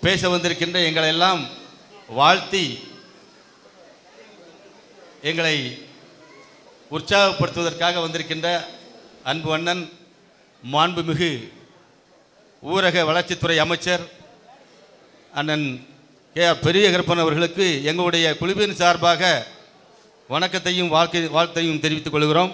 பேச வந்திருக்கின்ற எங்களை எல்லாம் வாழ்த்தி எங்களை உற்சாகப்படுத்துவதற்காக வந்திருக்கின்ற அன்பு அண்ணன் மாண்புமிகு ஊரக வளர்ச்சித்துறை அமைச்சர் அண்ணன் கே ஆர் பெரியகருப்பன் அவர்களுக்கு எங்களுடைய குழுவின் சார்பாக வணக்கத்தையும் வாழ்க்கை வாழ்த்தையும் தெரிவித்துக் கொள்கிறோம்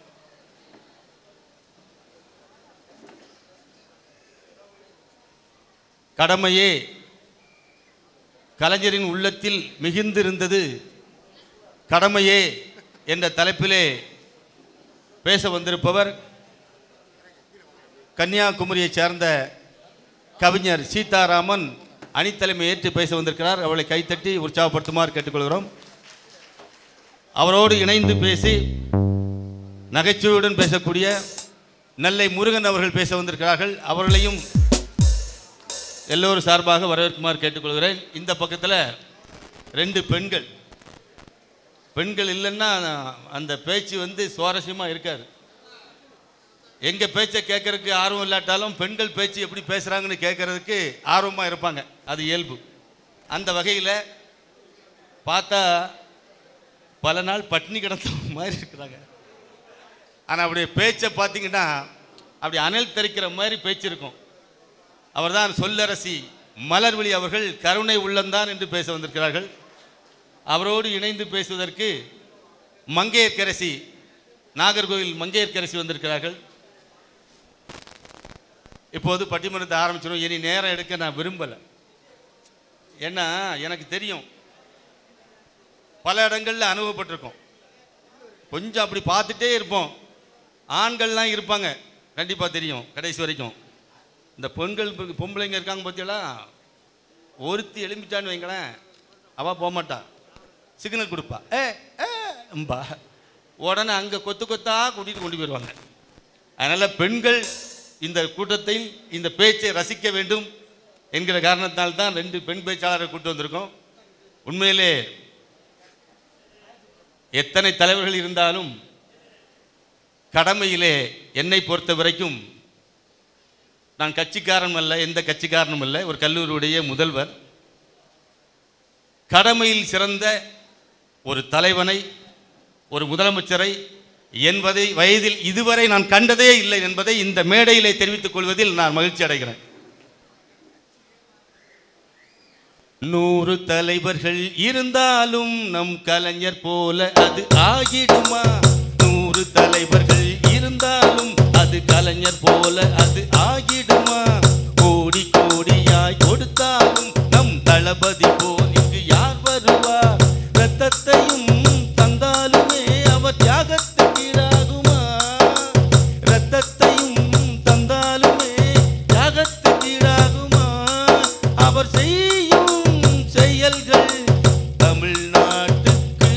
கடமையே கலைஞரின் உள்ளத்தில் மிகுந்திருந்தது கடமையே என்ற தலைப்பிலே பேச வந்திருப்பவர் கன்னியாகுமரியைச் சேர்ந்த கவிஞர் சீதாராமன் அணித்தலைமை ஏற்று பேச வந்திருக்கிறார் அவளை கைத்தட்டி உற்சாகப்படுத்துமாறு கேட்டுக்கொள்கிறோம் அவரோடு இணைந்து பேசி நகைச்சுவையுடன் பேசக்கூடிய நெல்லை முருகன் அவர்கள் பேச வந்திருக்கிறார்கள் அவர்களையும் எல்லோரும் சார்பாக வரவேற்குமாறு கேட்டுக்கொள்கிறேன் இந்த பக்கத்தில் ரெண்டு பெண்கள் பெண்கள் இல்லைன்னா அந்த பேச்சு வந்து சுவாரஸ்யமாக இருக்காது எங்கள் பேச்சை கேட்கறதுக்கு ஆர்வம் இல்லாட்டாலும் பெண்கள் பேச்சு எப்படி பேசுகிறாங்கன்னு கேட்கறதுக்கு ஆர்வமாக இருப்பாங்க அது இயல்பு அந்த வகையில் பார்த்தா பல நாள் பட்னி கிடந்த மாதிரி இருக்கிறாங்க ஆனால் அப்படியே பேச்சை பார்த்தீங்கன்னா அப்படி அனல் தெறிக்கிற மாதிரி பேச்சு இருக்கும் அவர்தான் சொல்லரசி மலர்விழி அவர்கள் கருணை உள்ளந்தான் என்று பேச வந்திருக்கிறார்கள் அவரோடு இணைந்து பேசுவதற்கு மங்கையர்க்கரசி நாகர்கோவில் மங்கையர்க்கரசி வந்திருக்கிறார்கள் இப்போது பட்டிமன்றத்தை ஆரம்பிச்சிடும் இனி நேரம் எடுக்க நான் விரும்பலை ஏன்னா எனக்கு தெரியும் பல இடங்களில் அனுபவப்பட்டிருக்கோம் கொஞ்சம் அப்படி பார்த்துட்டே இருப்போம் ஆண்கள்லாம் இருப்பாங்க கண்டிப்பாக தெரியும் கடைசி வரைக்கும் இந்த பெண்கள் பொ- பொம்பளைங்க இருக்காங்க பார்த்தீங்களா ஒருத்தி எழும்பிட்டான்னு வைங்களேன் அவள் போக மாட்டா சிக்னல் கொடுப்பா ஏ ஏம்பா உடனே அங்கே கொத்து கொத்தா கூட்டிகிட்டு கொண்டு போயிடுவாங்க அதனால் பெண்கள் இந்த கூட்டத்தில் இந்த பேச்சை ரசிக்க வேண்டும் என்கிற காரணத்தால் தான் ரெண்டு பெண் பேச்சாளரை கூட்டு வந்திருக்கோம் உண்மையிலே எத்தனை தலைவர்கள் இருந்தாலும் கடமையிலே என்னை பொறுத்த வரைக்கும் நான் கட்சிக்காரன் அல்ல எந்த கட்சிக்காரனும் அல்ல ஒரு கல்லூரியுடைய முதல்வர் கடமையில் சிறந்த ஒரு தலைவனை ஒரு முதலமைச்சரை என்பதை வயதில் இதுவரை நான் கண்டதே இல்லை என்பதை இந்த மேடையிலே தெரிவித்துக் கொள்வதில் நான் மகிழ்ச்சி அடைகிறேன் நூறு தலைவர்கள் இருந்தாலும் நம் கலைஞர் போல அது ஆகிடுமா நூறு தலைவர்கள் இருந்தாலும் அது கலைஞர் போல அது ஆகிடுமா கோடி கோடியாய் கொடுத்தாலும் நம் தளபதி போல் இங்கு யார் வருவார் ரத்தத்தையும் தந்தாலுமே அவர் தியாகத்துக்கு ஈடாகுமா ரத்தத்தையும் தந்தாலுமே தியாகத்துக்கு ஈடாகுமா அவர் செய்யும் செயல்கள் தமிழ்நாட்டுக்கு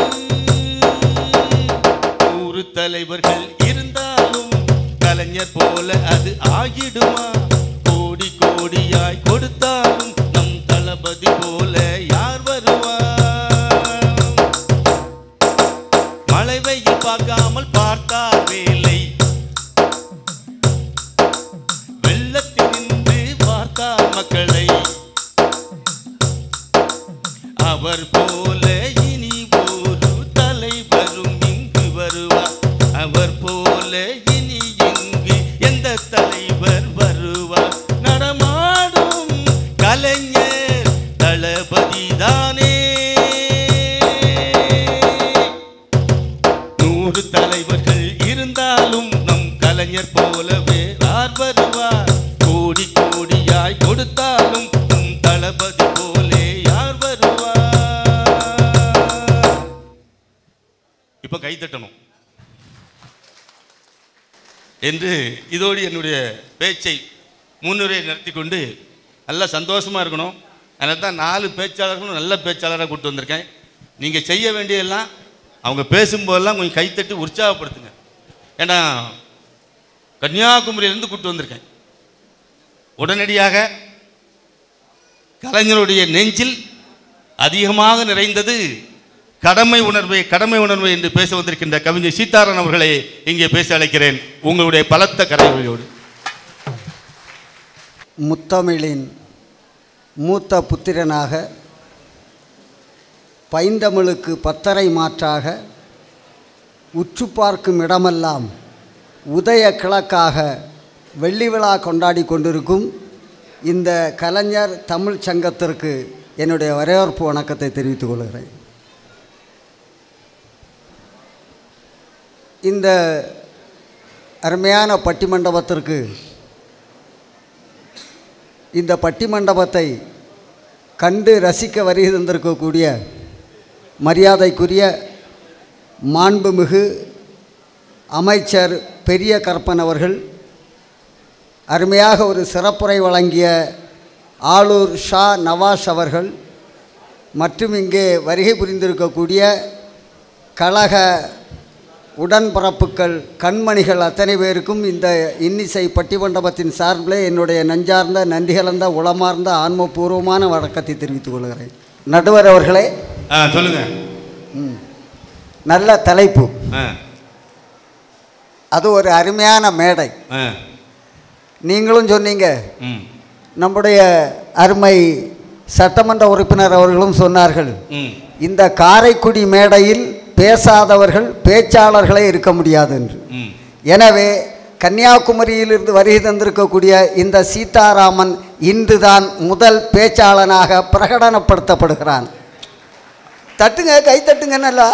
நூறு தலைவர்கள் இருந்தாலும் கலைஞர் போல அது ஆகிடுமா கோடி கோடியாய் கொடுத்தாலும் நம் தளபதி போல யார் வருவார் மழை வெயில் பார்க்காமல் பார்த்தார் வேலை வெள்ளத்தில் நின்று பார்த்தார் மக்களை அவர் போல இனி ஒரு தலைவரும் இங்கு வருவார் அவர் போல இனி இங்கு எந்த தலைவர் வருவார் நடமாடும் கலைஞர் தளபதி தானே நூறு தலைவர்கள் இருந்தாலும் நம் கலைஞர் போலவே யார் வருவார் கோடி கோடியாய் கொடுத்தாலும் நம் தளபதி போலே யார் வருவார் இப்ப கை தட்டணும் என்று இதோடு என்னுடைய பேச்சை முன்னுரை நடத்தி கொண்டு நல்லா சந்தோஷமா இருக்கணும் அதனால தான் நாலு பேச்சாளர்களும் நல்ல பேச்சாளராக கூப்பிட்டு வந்திருக்கேன் நீங்கள் செய்ய வேண்டியதெல்லாம் அவங்க பேசும்போதெல்லாம் கொஞ்சம் கைத்தட்டி உற்சாகப்படுத்துங்க ஏன்னா கன்னியாகுமரியிலேருந்து கூப்பிட்டு வந்திருக்கேன் உடனடியாக கலைஞருடைய நெஞ்சில் அதிகமாக நிறைந்தது கடமை உணர்வை கடமை உணர்வை என்று பேச வந்திருக்கின்ற கவிஞர் சீதாராமன் அவர்களை இங்கே பேச அழைக்கிறேன் உங்களுடைய பலத்த கரையோடு முத்தமிழின் மூத்த புத்திரனாக பைந்தமிழுக்கு பத்தரை மாற்றாக உற்று பார்க்கும் இடமெல்லாம் உதய கிழக்காக வெள்ளி விழா கொண்டாடி கொண்டிருக்கும் இந்த கலைஞர் தமிழ் சங்கத்திற்கு என்னுடைய வரவேற்பு வணக்கத்தை தெரிவித்துக் கொள்கிறேன் இந்த அருமையான பட்டிமண்டபத்திற்கு இந்த பட்டிமண்டபத்தை கண்டு ரசிக்க வருகை தந்திருக்கக்கூடிய மரியாதைக்குரிய மாண்புமிகு அமைச்சர் பெரிய கற்பன் அவர்கள் அருமையாக ஒரு சிறப்புரை வழங்கிய ஆளூர் ஷா நவாஸ் அவர்கள் மற்றும் இங்கே வருகை புரிந்திருக்கக்கூடிய கழக உடன்பிறப்புகள் கண்மணிகள் அத்தனை பேருக்கும் இந்த இன்னிசை பட்டிமண்டபத்தின் சார்பில் என்னுடைய நெஞ்சார்ந்த நன்றி கலந்த உளமார்ந்த ஆன்மபூர்வமான வணக்கத்தை தெரிவித்துக் கொள்கிறேன் நடுவர் அவர்களே ஆ சொல்லுங்க ம், நல்ல தலைப்பு ஆ அது ஒரு அருமையான மேடை ஆ நீங்களும் சொன்னீங்க ம் நம்முடைய அருமை சட்டமன்ற உறுப்பினர் அவர்களும் சொன்னார்கள் ம் இந்த காரைக்குடி மேடையில் பேசாதவர்கள் பேச்சாளர்களே இருக்க முடியாது என்று ம் எனவே கன்னியாகுமரியிலிருந்து வருகை தந்திருக்கக்கூடிய இந்த சீதாராமன் இன்றுதான் முதல் பேச்சாளனாக பிரகடனப்படுத்தப்படுகிறான் தட்டுங்க கை தட்டுங்க நல்லா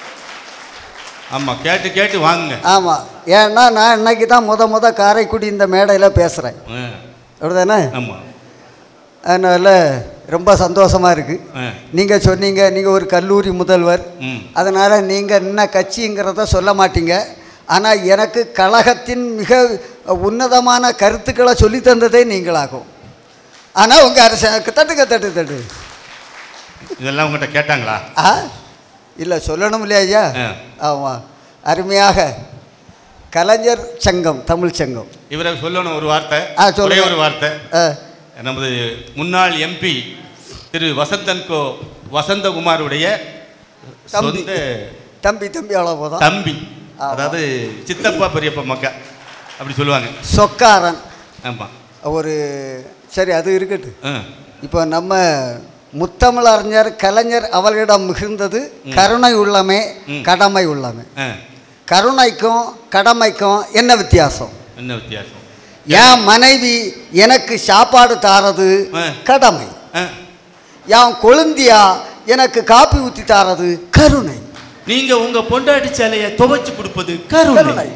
ஆமாம் கேட்டு கேட்டு வாங்குங்க ஆமாம் ஏன்னா நான் இன்னைக்கு தான் முத முத காரைக்குடி இந்த மேடையில் பேசுகிறேன் ஆ அப்படிதானே ஆமாம் அதனால் ரொம்ப சந்தோஷமாக இருக்குது ஆ நீங்கள் சொன்னீங்க நீங்கள் ஒரு கல்லூரி முதல்வர் ம் அதனால் நீங்கள் என்ன கட்சிங்கிறத சொல்ல மாட்டீங்க ஆனால் எனக்கு கழகத்தின் மிக உன்னதமான கருத்துக்களை சொல்லி தந்ததே நீங்களாகும் ஆனால் உங்கள் அரசு தட்டுக்க தட்டு தட்டு இதெல்லாம் உங்கள்கிட்ட கேட்டாங்களா ஆ இல்லை சொல்லணும் இல்லையா ஐயா ஆ. ஆமாம் அருமையாக கலைஞர் சங்கம் தமிழ் சங்கம் இவரை சொல்லணும் ஒரு வார்த்தை ஆ, ஒரே சொல்லுங்க. ஒரு வார்த்தை ஆ நமது முன்னாள் எம்பி திரு வசந்தன் கோ வசந்தகுமாருடைய தம்பி. சொந்த தம்பி தம்பி அவ்வளோ போதும் தம்பி ஆமா. அதாவது சித்தப்பா பெரியப்பா மக்கா அப்படி சொல்லுவாங்க சொக்காரன் ஆமாம் ஒரு சரி அது இருக்கட்டும் ஆ இப்போ நம்ம முத்தமிழறிஞர் கலைஞர் அவர்களிடம் மிகுந்தது கருணை உள்ளமே ம். கடமை உள்ளமே ஆ கருணைக்கும் கடமைக்கும் என்ன வித்தியாசம் என்ன வித்தியாசம் என் மனைவி எனக்கு சாப்பாடு தாரது ஆ. கடமை ஆ என் கொழுந்தியா எனக்கு காப்பி ஊற்றி தாரது கருணை நீங்க உங்க பொண்டாட்டி சேலையை துவைச்சு கொடுப்பது கருணை கருணை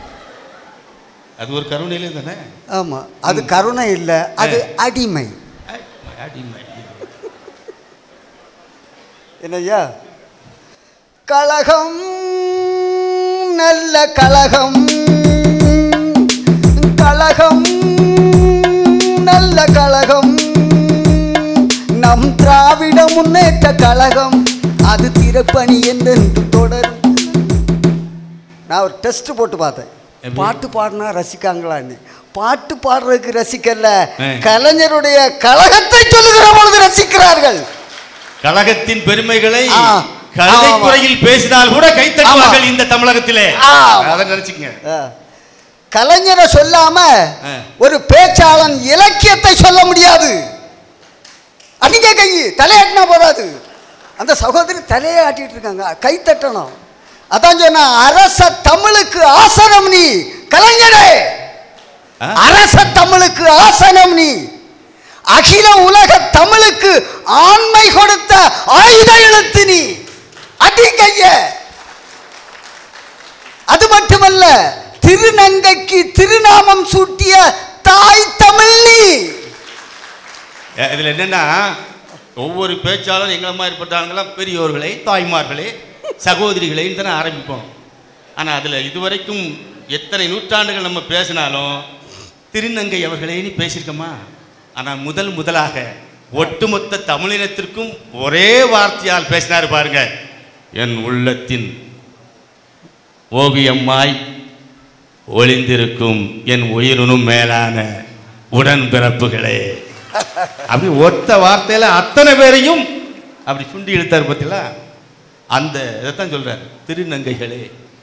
அது ஒரு கருணையிலே தானே ஆமாம் அது கருணை இல்லை அது அடிமை அடிமை என்னய்யா கழகம் நல்ல கழகம் கழகம் நல்ல கழகம் நம் திராவிட முன்னேற்ற கழகம் அது திறப்பணி என்றென்று தொடரும் நான் ஒரு டெஸ்ட் போட்டு பார்த்தேன் எப்படி? பாட்டு பாடினா ரசிக்காங்களான்னு பாட்டு பாடுறதுக்கு ரசிக்கல ஆ. கலைஞருடைய கழகத்தை சொல்லுகிற பொழுது ரசிக்கிறார்கள் கழகத்தின் பெருமைகளை ஆ. கழுதை ஆமா. குறையில் பேசினால் கூட கைத்தட்டுவார்கள் ஆமா. இந்த தமிழகத்திலே ஆமா. அதை நினைச்சுங்க ஆ. கலைஞரை சொல்லாம ஆ. ஒரு பேச்சாளன் இலக்கியத்தை சொல்ல முடியாது அடிங்க கை தலையாட்டினா போதாது அந்த சகோதரி தலையை ஆட்டிட்டு இருக்காங்க கை தட்டணும் அதான் சொன்ன அரச தமிழுக்கு ஆசனம் நீ கலைஞரே ஆ? அரச தமிழுக்கு ஆசனம் நீ அகில உலக தமிழுக்கு ஆண்மை கொடுத்த ஆயுத எழுத்து நீ அடி கைய அது மட்டுமல்ல திருநங்கைக்கு திருநாமம் சூட்டிய தாய் தமிழ் நீ அஹ் இதுல என்னன்னா ஒவ்வொரு பேச்சாளரும் எங்களை மாதிரி பட்டாங்களாம் பெரியோர்களே தாய்மார்களே சகோதரிகளைன்னு தானே ஆரம்பிப்போம் ஆனால் அதில் இதுவரைக்கும் எத்தனை நூற்றாண்டுகள் நம்ம பேசினாலும் திருநங்கை அவர்களேன்னு பேசியிருக்கோமா ஆனால் முதல் முதலாக ஒட்டுமொத்த தமிழினத்திற்கும் ஒரே வார்த்தையால் பேசினார் பாருங்க என் உள்ளத்தின் ஓவியம்மாய் ஒளிந்திருக்கும் என் உயிருனும் மேலான உடன்பிறப்புகளே அப்படி ஒத்த வார்த்தையில அத்தனை பேரையும் அப்படி சுண்டி இழுத்தார் பார்த்தீங்களா அந்த இதைத்தான் சொல்றாரு திருநங்கைகளே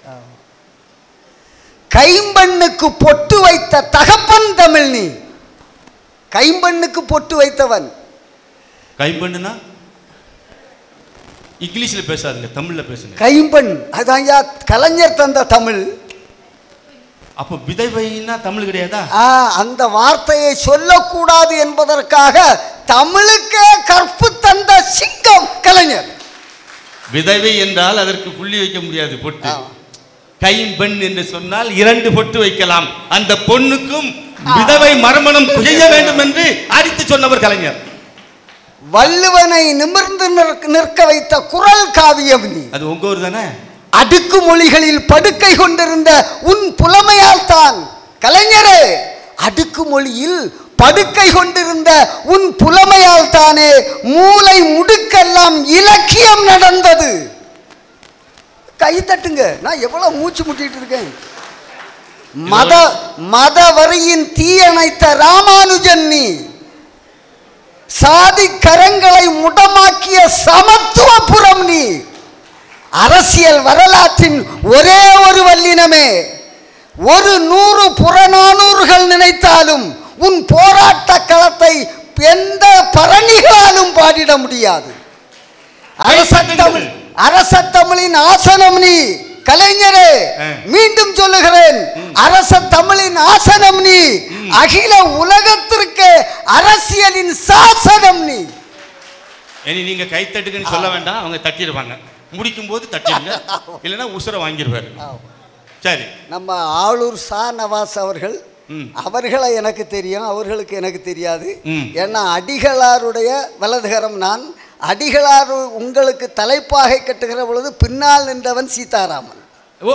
கைம்பண்ணுக்கு பொட்டு வைத்த தகப்பன் தமிழ் நீ கைம்பண்ணுக்கு பொட்டு வைத்தவன் கைம்பெண்ணுனா இங்கிலீஷில் பேசாதுங்க தமிழில் பேசுங்க கைம்பெண் அதாங்க கலைஞர் தந்த தமிழ் அப்போ விதவைன்னா தமிழ் கிடையாதா ஆ, அந்த வார்த்தையை சொல்லக்கூடாது என்பதற்காக தமிழுக்கே கற்பு தந்த சிங்கம் கலைஞர் விதவை என்றால் அதற்கு புள்ளி வைக்க முடியாது பொட்டு ஆ. கைம்பெண் என்று சொன்னால் இரண்டு பொட்டு வைக்கலாம் அந்த பொண்ணுக்கும் விதவை மறுமணம் செய்ய வேண்டும் என்று அடித்து சொன்னவர் கலைஞர் வள்ளுவனை நிமிர்ந்து நிற்க- நிற்க வைத்த குரல் காவியம் நீ அது உங்க ஊர் தானே அடுக்கு மொழிகளில் படுக்கை கொண்டிருந்த உன் புலமையால் தான் கலைஞரே அடுக்கு மொழியில் படுக்கை கொண்டிருந்த உன் புலமையால் தானே மூளை முடுக்கெல்லாம் இலக்கியம் நடந்தது கை தட்டுங்க நான் எவ்வளவு மூச்சு முட்டிட்டு இருக்கேன் மத மத வரியின் தீயணைத்த ராமானுஜன் நீ சாதி கரங்களை முடமாக்கிய சமத்துவபுரம் நீ அரசியல் வரலாற்றின் ஒரே ஒரு வல்லினமே ஒரு நூறு புறநானூறுகள் நினைத்தாலும் உன் போராட்ட களத்தை எந்த பரணிகளாலும் பாடிட முடியாது அரசத்தமிழ் அரசத்தமிழின் ஆசனம் நீ கலைஞரே ஆ. மீண்டும் சொல்லுகிறேன் அரச தமிழின் ஆசனம் நீ அகில உலகத்திற்கு அரசியலின் சாசனம் நீ இனி நீங்க கைத்தட்டுக்குன்னு சொல்ல வேண்டாம் அவங்க தட்டிடுவாங்க முடிக்கும் போது தட்டிடுங்க இல்லைன்னா உசுரை வாங்கிடுவாரு சரி நம்ம ஆளூர் சா நவாஸ் அவர்கள் ம். அவர்களை எனக்கு தெரியும் அவர்களுக்கு எனக்கு தெரியாது ம். ஏன்னா அடிகளாருடைய வலதுகரம் நான் அடிகளார் உங்களுக்கு தலைப்பாகை கட்டுகிற பொழுது பின்னால் நின்றவன் சீதாராமன் ஓ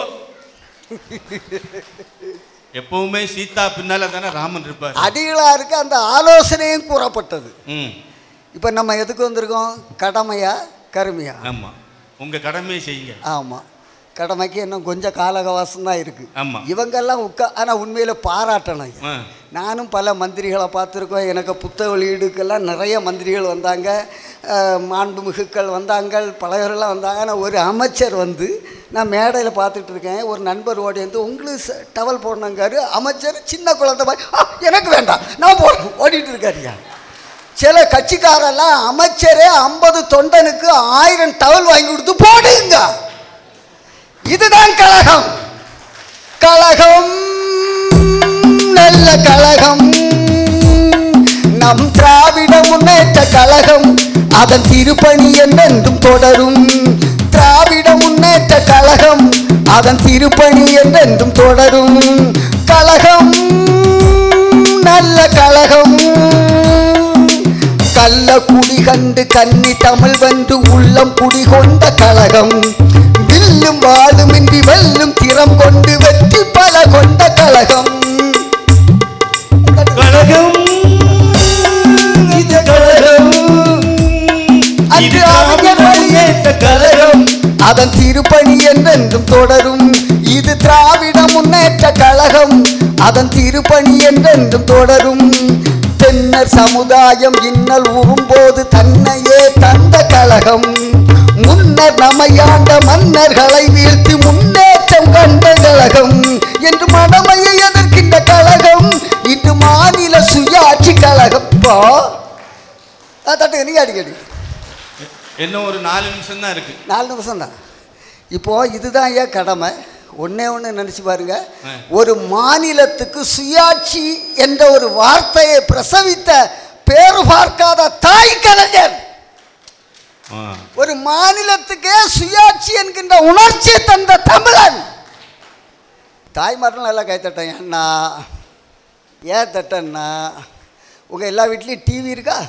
எப்பவுமே சீதா பின்னால தானே ராமன் இருப்பார் அடிகளாருக்கு அந்த ஆலோசனையும் கூறப்பட்டது ம் இப்போ நம்ம எதுக்கு வந்திருக்கோம் கடமையா கருமையா ஆமா உங்க கடமையை செய்யுங்க ஆமாம் கடமைக்கு இன்னும் கொஞ்சம் கால அவகாசம் தான் இருக்குது ஆமா இவங்கெல்லாம் உட்கா ஆனால் உண்மையில் பாராட்டணும் ஐயா. ஆ. நானும் பல மந்திரிகளை பார்த்துருக்கோம் எனக்கு புத்தக வெளியீடுக்கெல்லாம் நிறைய மந்திரிகள் வந்தாங்க அஹ், மாண்புமிகுக்கள் வந்தாங்க பலவரெல்லாம் வந்தாங்க ஆனால் ஒரு அமைச்சர் வந்து நான் மேடையில் பார்த்துட்டு இருக்கேன் ஒரு நண்பர் ஓடி வந்து உங்களுக்கு ச- டவல் போடணுங்காரு அமைச்சர் சின்ன குழந்தை மாதிரி "ஆ, எனக்கு வேண்டாம் நான் போடுறேன் ஓடிட்டு இருக்காருயா சில கட்சிக்காரெல்லாம் அமைச்சரே ஐம்பது தொண்டனுக்கு ஆயிரம் டவல் வாங்கி கொடுத்து போடுங்க இதுதான் கழகம் கழகம் நல்ல கழகம் நம் திராவிட முன்னேற்ற கழகம் அதன் திருப்பணி என்றென்றும் தொடரும் திராவிட முன்னேற்ற கழகம் அதன் திருப்பணி என்றென்றும் தொடரும் கழகம் நல்ல கழகம் கள்ள குடி கண்டு கன்னி தமிழ் வந்து உள்ளம் குடி கொண்ட கழகம் வில்லும் வாழுமின்றி வெல்லும் திறம் கொண்டு வெற்றி பல கொண்ட கழகம் கழகம் இது கழகம் அன்று அறிஞர் வழியேற்ற கழகம் அதன் திருப்பணி என்றென்றும் தொடரும் இது திராவிட முன்னேற்ற கழகம் அதன் திருப்பணி என்றென்றும் தொடரும் தென்னர் சமுதாயம் இன்னல் உறும்போது தன்னையே தந்த கழகம் முன்னர் நமையாண்ட மன்னர்களை வீழ்த்தி முன்னேற்றம் கண்ட கழகம் என்று மடமையை எதிர்க்கின்ற கழகம் இன்று மாநில சுயாட்சி கழகம் போ தட்டு நீ அடிக்கடி இன்னும் ஒரு நாலு நிமிஷம் தான் இருக்கு நாலு நிமிஷம் தான் இப்போ இதுதான் ஏன் கடமை ஒண்ணே ஒன்று நினச்சி பாருங்க ஆ. ஒரு மாநிலத்துக்கு சுயாட்சி என்ற ஒரு வார்த்தையை பிரசவித்த பேறு பார்க்காத தாய் கலைஞர் ஆ. ஒரு மாநிலத்துக்கே சுயாட்சி என்கின்ற உணர்ச்சியை தந்த தமிழன் தாய்மாரெலாம் நல்லா கை தட்டேன் அண்ணா ஏன் தட்டண்ணா உங்கள் எல்லா வீட்லேயும் டிவி இருக்கா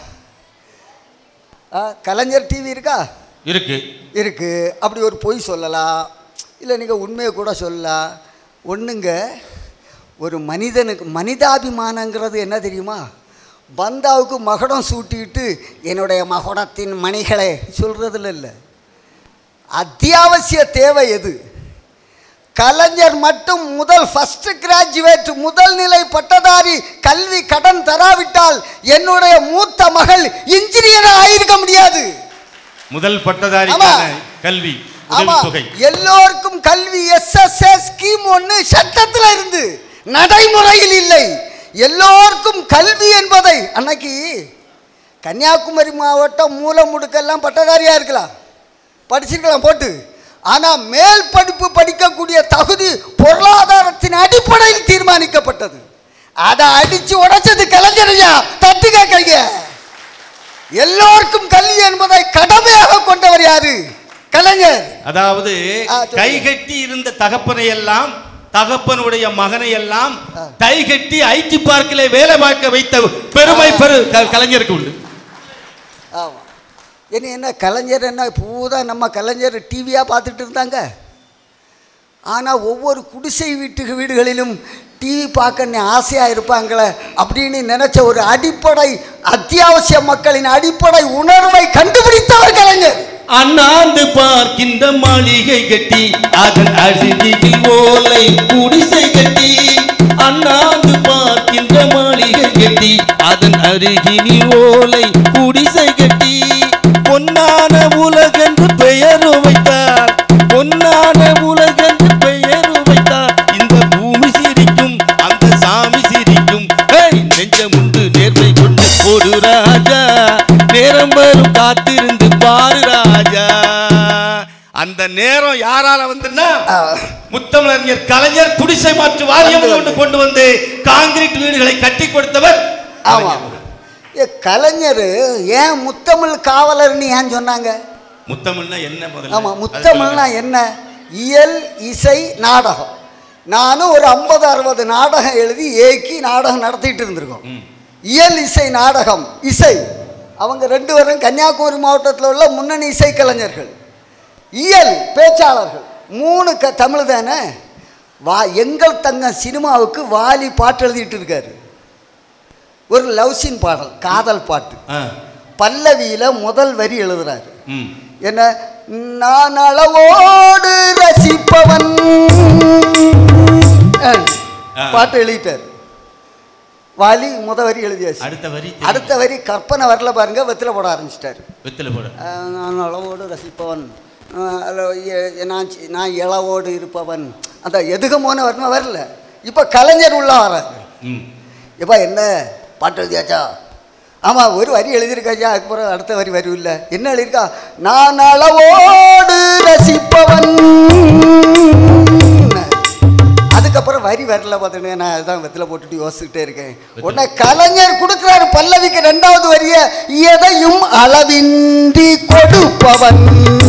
ஆ கலைஞர் டிவி இருக்கா இருக்கு இருக்கு அப்படி ஒரு பொய் சொல்லலாம் இல்லை நீங்கள் உண்மையை கூட சொல்லலாம் ஒன்றுங்க ஒரு மனிதனுக்கு மனிதாபிமானங்கிறது என்ன தெரியுமா பந்தாவுக்கு மகுடம் சூட்டிட்டு என்னுடைய மகுடத்தின் மணிகளை சொல்கிறதுல இல்லை அத்தியாவசிய தேவை எது கலைஞர் மட்டும் முதல் ஃபர்ஸ்ட் கிராஜுவேட் முதல் நிலை பட்டதாரி கல்வி கடன் தராவிட்டால் என்னுடைய மூத்த மகள் இன்ஜினியர் ஆயிருக்க முடியாது முதல் பட்டதாரிக்கான ஆமா. கல்வி ஆமா உதவித்தொகை எல்லோருக்கும் கல்வி எஸ்எஸ்ஏ ஸ்கீம் ஒன்று சட்டத்தில் இருந்து நடைமுறையில் இல்லை எல்லோருக்கும் கல்வி என்பதை அன்னைக்கு கன்னியாகுமரி மாவட்டம் மூலமுடுக்கெல்லாம் பட்டதாரியாக இருக்கலாம் படிச்சிருக்கலாம் போட்டு ஆனால் மேல் படிப்பு படிக்கக்கூடிய தகுதி பொருளாதாரத்தின் அடிப்படையில் தீர்மானிக்கப்பட்டது அதை அடிச்சு உடைச்சது கலைஞரையா தட்டுக கைய எல்லோருக்கும் கல்வி என்பதை கடமையாக கொண்டவர் யாரு கலைஞர் அதாவது ஆ, சொல்லுங்க. கைகட்டி இருந்த தகப்பனை எல்லாம் தகப்பனுடைய மகனை எல்லாம் ஆ. கைகட்டி ஐடி பார்க்கிலே வேலை பார்க்க வைத்த பெருமை பெரு க- கலைஞருக்கு உண்டு ஆமாம் என்ன என்ன கலைஞர் என்ன பூரா நம்ம கலைஞர் டிவியாக பார்த்துட்டு இருந்தாங்க ஆனால் ஒவ்வொரு குடிசை வீட்டு வீடுகளிலும் டிவி பார்க்க ஆசையாக இருப்பாங்களே அப்படின்னு நினச்ச ஒரு அடிப்படை அத்தியாவசிய மக்களின் அடிப்படை உணர்வை கண்டுபிடித்தவர் கலைஞர் அண்ணாந்து பார்க்கின்ற மாளிகை கட்டி அதன் அருகில் ஓலை குடிசை கட்டி அண்ணாந்து பார்க்கின்ற மாளிகை கட்டி அதன் அருகில் ஓலை குடிசை கட்டி பொன்னான உலகென்று பெயர் வைத்தார் பொன்னான உலகென்று பெயர் வைத்தார் இந்த பூமி சிரிக்கும் அந்த சாமி சிரிக்கும் ஏய், நெஞ்சமுண்டு நேர்மை கொண்டு போடு ராஜா நேரம் வரும் காத்திருந்து பாரு ராஜா அந்த நேரம் யாரால வந்துன்னா ஆ, முத்தமிழறிஞர் கலைஞர் குடிசை மாற்று வாரியம் வந்து கொண்டு கொண்டு வந்து காங்கிரீட் வீடுகளை கட்டி கொடுத்தவர் ஆமாம் ஏ கலைஞர் ஏன் முத்தமிழ் காவலர்னு ஏன் சொன்னாங்க முத்தமிழ்னா என்ன முதல்ல ஆமாம் அது முத்தமிழ்னா சொல்லுங்க. என்ன இயல் இசை நாடகம் நானும் ஒரு ஐம்பது அறுபது நாடகம் எழுதி ஏக்கி நாடகம் நடத்திட்டு இருந்திருக்கோம் ம். இயல் இசை நாடகம் இசை அவங்க ரெண்டு பேரும் கன்னியாகுமரி மாவட்டத்தில் உள்ள முன்னணி இசை கலைஞர்கள் இயல் பேச்சாளர்கள் மூணு க தமிழ் தானே வா எங்கள் தங்க சினிமாவுக்கு வாலி பாட்டு எழுதிட்டு இருக்காரு ஒரு லவ் சீன் பாடல் காதல் பாட்டு ஆ, பல்லவியில் முதல் வரி எழுதுறாரு ம். என்ன நான் அளவோடு ரசிப்பவன் அஹ், ஆ. பாட்டு எழுதிட்டார் வாலி முத வரி எழுதியாச்சு அடுத்த வரி அடுத்த வரி கற்பனை வரல பாருங்க வெத்தில போட ஆரம்பிச்சிட்டாரு வெத்தில போட அஹ், நான் அளவோடு ரசிப்பவன் அஹ், அல்ல, எ- நான் சி- நான் இளவோடு இருப்பவன் அந்த எதுகமோன வரணும் வரல இப்போ கலைஞர் உள்ள வராரு ம். எப்பா என்ன பாட்டு எழுதியாச்சா ஆமாம் ஒரு வரி எழுதியிருக்காச்சா அதுக்கப்புறம் அடுத்த வரி வரி இல்லை என்ன எழுதியிருக்கா நான் அளவோடு ரசிப்பவன் அதுக்கப்புறம் வரி வரல பார்த்துட்டு நான் அதான் வெத்தில போட்டுட்டு யோசிச்சுக்கிட்டே இருக்கேன் உடனே கலைஞர் கொடுக்குறாரு பல்லவிக்கு ரெண்டாவது வரிய எதையும் அளவின்றி கொடுப்பவன்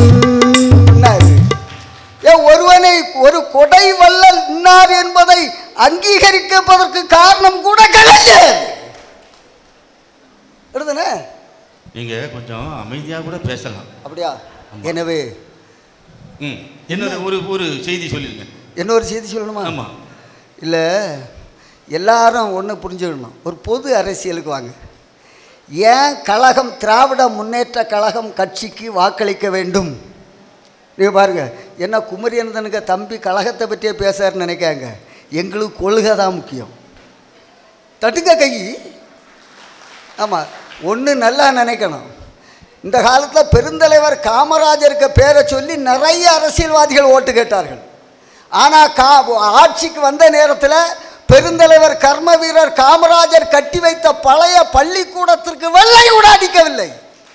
ஏன் ஒருவனை ஒரு கொடை வள்ளல் இன்னார் என்பதை அங்கீகரிப்பதற்கு காரணம் கூட கலைஞர் எடுதுனே நீங்க கொஞ்சம் அமைதியா கூட பேசலாம் அப்படியா எனவே ம் என்ன ஒரு ஒரு செய்தி சொல்லிருங்க இன்னொரு செய்தி சொல்லணுமா ஆமா இல்லை எல்லாரும் ஒன்று புரிஞ்சுக்கணும் ஒரு பொது அரசியலுக்கு வாங்க ஏன் கழகம் திராவிட முன்னேற்ற கழகம் கட்சிக்கு வாக்களிக்க வேண்டும் நீங்க பாருங்க என்ன குமரியனந்தனுக்கு தம்பி கழகத்தை பற்றியே பேசுறாருன்னு நினைக்காங்க எங்களுக்கு கொள்கை தான் முக்கியம் தட்டுங்க கை ஆமாம் ஒன்று நல்லா நினைக்கணும் இந்த காலத்தில் பெருந்தலைவர் காமராஜருக்கு பேரை சொல்லி நிறைய அரசியல்வாதிகள் ஓட்டு கேட்டார்கள் ஆனால் கா ஆட்சிக்கு வந்த நேரத்தில் பெருந்தலைவர் கர்ம வீரர் காமராஜர் கட்டி வைத்த பழைய பள்ளிக்கூடத்திற்கு வெள்ளை கூட அடிக்கவில்லை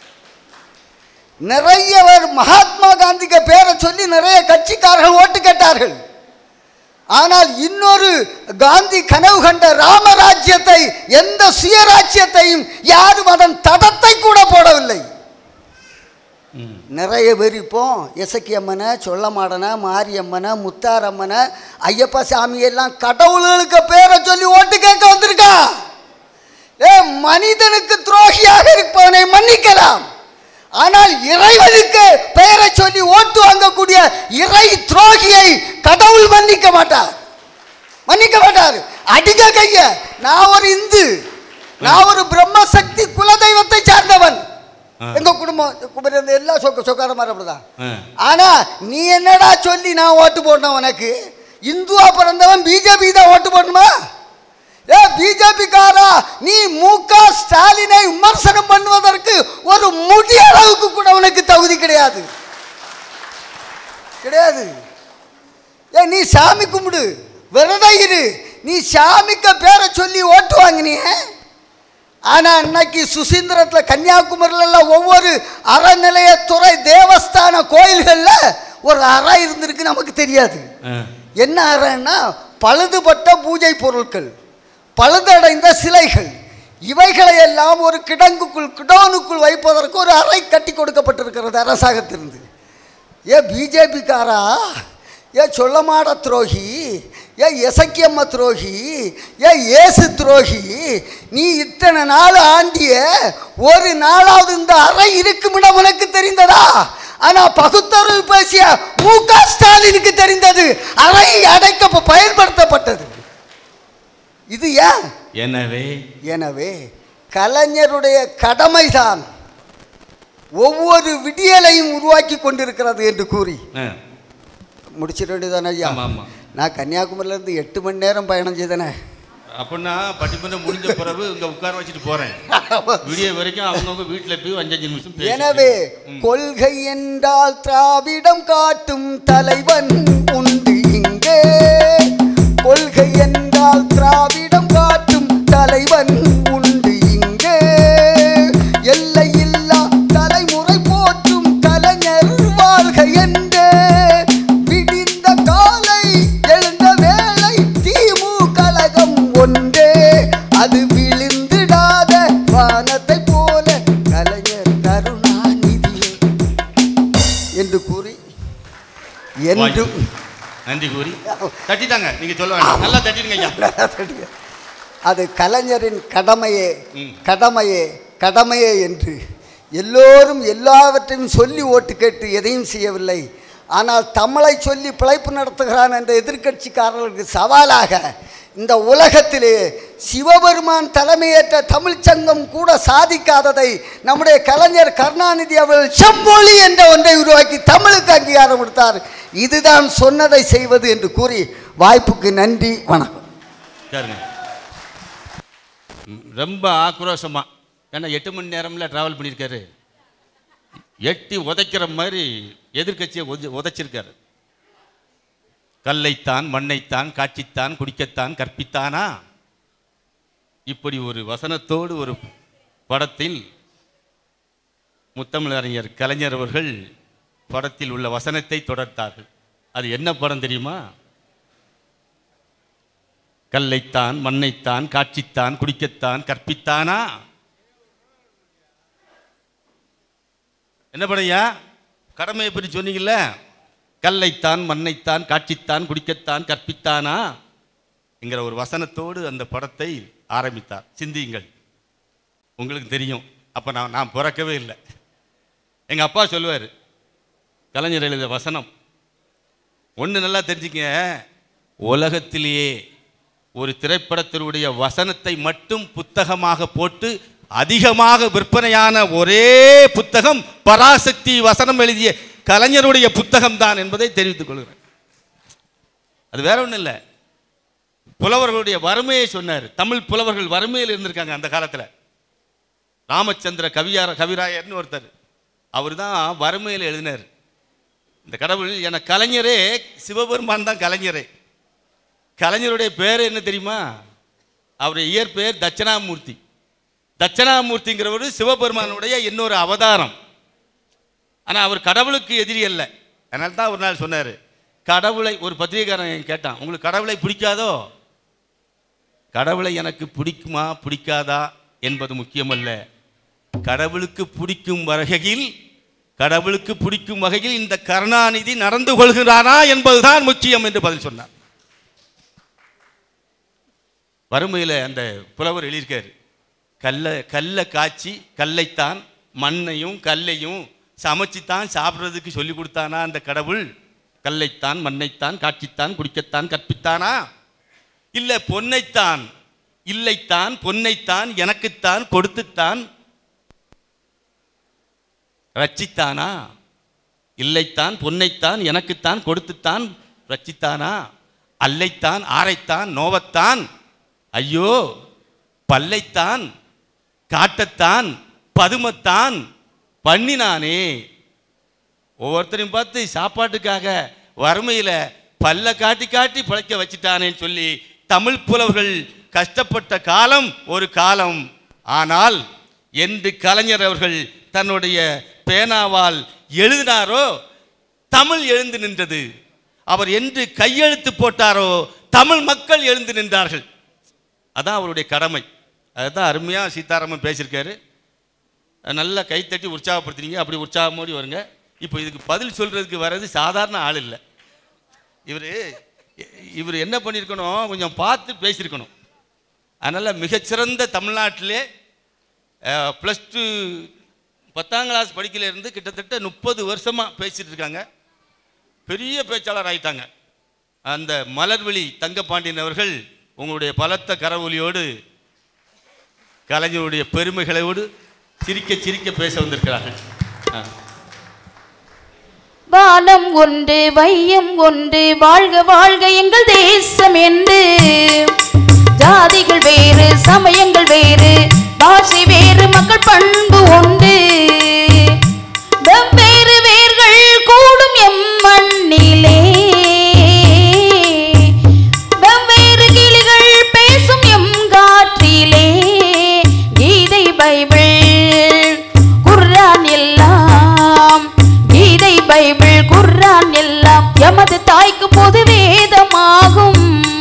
நிறைய பேர் மகாத்மா காந்திக்கு பேரை சொல்லி நிறைய கட்சிக்காரர்கள் ஓட்டு கேட்டார்கள் ஆனால் இன்னொரு காந்தி கனவு கண்ட ராமராஜ்யத்தை எந்த சுயராஜ்யத்தையும் யாரும் அதன் தடத்தை கூட போடவில்லை ம் நிறைய பேர் இப்போ இசக்கியம்மனை சொல்லமாடனை மாரியம்மனை முத்தாரம்மனை ஐயப்ப சாமி எல்லாம் கடவுள்களுக்கு பேரை சொல்லி ஓட்டு கேட்க வந்திருக்கா ஏ மனிதனுக்கு துரோகியாக இருப்பவனை மன்னிக்கலாம் ஆனால் இறைவனுக்கு பெயரை சொல்லி ஓட்டு வாங்கக்கூடிய இறை துரோகியை கடவுள் மன்னிக்க மாட்டார் மன்னிக்க மாட்டார் அடிக்க கைய நான் ஒரு இந்து நான் ஒரு பிரம்மசக்தி குலதெய்வத்தை சார்ந்தவன் ஆ. எங்க குடும்பம் குமரன் எல்லாம் சொக்க சொக்கார மாதிரி அப்படிதான் ஆ. ஆனா நீ என்னடா சொல்லி நான் ஓட்டு போடணும் உனக்கு இந்துவா பிறந்தவன் பிஜேபி தான் ஓட்டு போடணுமா ஏ பிஜேபி காரா நீ முக ஸ்டாலினை விமர்சனம் பண்ணுவதற்கு ஒரு முடி அளவுக்கு கூட உனக்கு தகுதி கிடையாது கிடையாது ஏ நீ சாமி கும்பிடு விரதம் இரு நீ சாமிக்க பேரை சொல்லி ஓட்டு வாங்கினிய ஆனால் இன்னைக்கு சுசீந்திரத்தில் கன்னியாகுமரியில் ஒவ்வொரு அறநிலையத்துறை தேவஸ்தான கோயில்களில் ஒரு அறை இருந்திருக்கு நமக்கு தெரியாது ஆ. என்ன அறைன்னா பழுதுபட்ட பூஜை பொருட்கள் பழுதடைந்த சிலைகள் இவைகளை எல்லாம் ஒரு கிடங்குக்குள் கிடோனுக்குள் வைப்பதற்கு ஒரு அறை கட்டி கொடுக்கப்பட்டிருக்கிறது அரசாங்கத்திலிருந்து ஏ பிஜேபிக்காரா ஏ சொல்லமாட துரோகி ஏ எசக்கியம்ம துரோகி ஏ இயேசு துரோகி நீ இத்தனை நாள் ஆண்டிய ஒரு நாளாவது இந்த அறை இருக்குமிடம் உனக்கு தெரிந்ததா ஆனா பகுத்தறிவு பேசிய மு க ஸ்டாலினுக்கு தெரிந்தது அறை அடைக்க பயன்படுத்தப்பட்டது இது ஏன் எனவே எனவே கலைஞருடைய கடமைதான் ஒவ்வொரு விடியலையும் உருவாக்கி கொண்டிருக்கிறது என்று கூறி ஆ. முடிச்சிட வேண்டியதானே ஐயா ஆமா ஆமா நான் கன்னியாகுமரியிலேருந்து எட்டு மணி நேரம் பயணம் செய்தேனே அப்படின்னா பட்டிமன்றம் முடிஞ்ச பிறகு இங்க உட்கார வச்சுட்டு போறேன் விடிய வரைக்கும் அவங்கவுங்க வீட்டுல போய் அஞ்சஞ்சு நிமிஷம் பேசிட்டு. எனவே ம். கொள்கை என்றால் திராவிடம் காட்டும் தலைவன் உண்டு இங்கே கொள்கை என்றால் திராவிடம் காட்டும் தலைவன் உண்டு இங்கே எல்லையில்லா தலைமுறை போற்றும் கலைஞர் வாழ்க என்றே விடிந்த காலை எழுந்த வேளை திமு கழகம் ஒன்றே அது விழுந்திடாத வானத்தை போல கலைஞர் கருணாநிதியே என்று கூறி என்றும் நன்றி கூறி தட்டிட்டாங்க நீங்க சொல்ல வேண்டாம் நல்லா தட்டிடுங்க ஐயா அது கலைஞரின் கடமையே ம். கடமையே கடமையே என்று எல்லோரும் எல்லாவற்றையும் சொல்லி ஓட்டு கேட்டு எதையும் செய்யவில்லை ஆனால் தமிழை சொல்லி பிழைப்பு நடத்துகிறான் என்ற எதிர்க்கட்சிக்காரர்களுக்கு சவாலாக இந்த உலகத்திலே சிவபெருமான் தலைமையேற்ற தமிழ்ச் சங்கம் கூட சாதிக்காததை நம்முடைய கலைஞர் கருணாநிதி அவர்கள் செம்மொழி என்ற ஒன்றை உருவாக்கி தமிழுக்கு அங்கீகாரம் கொடுத்தார் இதுதான் சொன்னதை செய்வது என்று கூறி வாய்ப்புக்கு நன்றி வணக்கம் சரிங்க ம், ரொம்ப ஆக்ரோஷமா ஏன்னா எட்டு மணி நேரம்ல டிராவல் பண்ணியிருக்காரு எட்டி உதைக்கிற மாதிரி எதிர்க்கட்சியை உத உதைச்சிருக்காரு கல்லைத்தான் மண்ணைத்தான் காட்சித்தான் குடிக்கத்தான் கற்பித்தானா இப்படி ஒரு வசனத்தோடு ஒரு படத்தில் முத்தமிழறிஞர் கலைஞர் அவர்கள் படத்தில் உள்ள வசனத்தை தொடர்த்தார்கள் அது என்ன படம் தெரியுமா கல்லைத்தான் மண்ணைத்தான் காட்சித்தான் குடிக்கத்தான் கற்பித்தானா என்ன படையா கடமையை பற்றி சொன்னீங்கல்ல கல்லைத்தான் மண்ணைத்தான் காட்சித்தான் குடிக்கத்தான் கற்பித்தானா என்கிற ஒரு வசனத்தோடு அந்த படத்தை ஆரம்பித்தார் சிந்தியுங்கள் உங்களுக்கு தெரியும் அப்போ நான் நான் பிறக்கவே இல்லை எங்கள் அப்பா சொல்லுவார் கலைஞர் எழுதிய வசனம் ஒன்று நல்லா தெரிஞ்சுங்க உலகத்திலேயே ஒரு திரைப்படத்தினுடைய வசனத்தை மட்டும் புத்தகமாக போட்டு அதிகமாக விற்பனையான ஒரே புத்தகம் பராசக்தி வசனம் எழுதிய கலைஞருடைய புத்தகம் தான் என்பதை தெரிவித்துக் கொள்கிறேன் அது வேற ஒன்றும் இல்லை புலவர்களுடைய வறுமையை சொன்னார் தமிழ் புலவர்கள் வறுமையில் இருந்திருக்காங்க அந்த காலத்தில் ராமச்சந்திர கவியார கவிராயர்னு ஒருத்தர் அவர் தான் வறுமையில் எழுதினார் இந்த கடவுள் என கலைஞரே சிவபெருமான் தான் கலைஞரே கலைஞருடைய பேர் என்ன தெரியுமா அவருடைய இயற்பெயர் தட்சணாமூர்த்தி தட்சணாமூர்த்திங்கிறவர் சிவபெருமானுடைய இன்னொரு அவதாரம் ஆனால் அவர் கடவுளுக்கு எதிரி அல்ல அதனால தான் ஒரு நாள் சொன்னார் கடவுளை ஒரு பத்திரிகைக்காரன் கேட்டான் உங்களுக்கு கடவுளை பிடிக்காதோ கடவுளை எனக்கு பிடிக்குமா பிடிக்காதா என்பது முக்கியமல்ல கடவுளுக்கு பிடிக்கும் வகையில் கடவுளுக்கு பிடிக்கும் வகையில் இந்த கருணாநிதி நடந்து கொள்கிறானா என்பதுதான் முக்கியம் என்று பதில் சொன்னார் வறுமையில் அந்த புலவர் எழுதியிருக்காரு கல்லை கல்லை காய்ச்சி கல்லைத்தான் மண்ணையும் கல்லையும் சமைச்சுத்தான் சாப்பிட்றதுக்கு சொல்லி கொடுத்தானா அந்த கடவுள் கல்லைத்தான் மண்ணைத்தான் காட்சித்தான் குடிக்கத்தான் கற்பித்தானா இல்லை பொன்னைத்தான் இல்லைத்தான் பொன்னைத்தான் எனக்குத்தான் கொடுத்துத்தான் ரட்சித்தானா இல்லைத்தான் பொன்னைத்தான் எனக்குத்தான் கொடுத்துத்தான் ரட்சித்தானா அல்லைத்தான் ஆரைத்தான் நோவத்தான் ஐயோ பல்லைத்தான் காட்டத்தான் பதுமத்தான் பண்ணினானே ஒவ்வொருத்தரையும் பார்த்து சாப்பாட்டுக்காக வறுமையில் பல்ல காட்டி காட்டி பிழைக்க வச்சிட்டானேன்னு சொல்லி தமிழ் புலவர்கள் கஷ்டப்பட்ட காலம் ஒரு காலம் ஆனால் என்று கலைஞர் அவர்கள் தன்னுடைய பேனாவால் எழுதினாரோ தமிழ் எழுந்து நின்றது அவர் என்று கையெழுத்து போட்டாரோ தமிழ் மக்கள் எழுந்து நின்றார்கள் அதான் அவருடைய கடமை அதுதான் அருமையாக சீதாராமன் பேசியிருக்காரு நல்லா கைத்தட்டி உற்சாகப்படுத்துனீங்க அப்படி உற்சாகமோடி வருங்க இப்போ இதுக்கு பதில் சொல்கிறதுக்கு வர்றது சாதாரண ஆள் இல்லை இவர் இவர் என்ன பண்ணியிருக்கணும் கொஞ்சம் பார்த்து பேசியிருக்கணும் அதனால் மிகச்சிறந்த தமிழ்நாட்டிலே ப்ளஸ் டூ பத்தாம் கிளாஸ் படிக்கல இருந்து கிட்டத்தட்ட முப்பது வருஷமாக பேசிட்டு இருக்காங்க பெரிய பேச்சாளர் ஆயிட்டாங்க அந்த மலர்விழி தங்கப்பாண்டியன் அவர்கள் உங்களுடைய பலத்த கரவொலியோடு கலைஞருடைய பெருமைகளோடு சிரிக்க சிரிக்க பேச வந்திருக்கிறார்கள் ஆ. வானம் ஒன்று வையம் ஒன்று வாழ்க வாழ்க எங்கள் தேசம் என்று ஜாதிகள் வேறு சமயங்கள் வேறு பாஷை வேறு மக்கள் பண்பு உண்டு வெவ்வேறு வேர்கள் கூடும் எம் மண்ணிலே வெவ்வேறு கிளிகள் பேசும் எம் காற்றிலே கீதை பைபிள் குர்ஆன் எல்லாம் கீதை பைபிள் குர்ஆன் எல்லாம் எமது தாய்க்கு பொது வேதமாகும்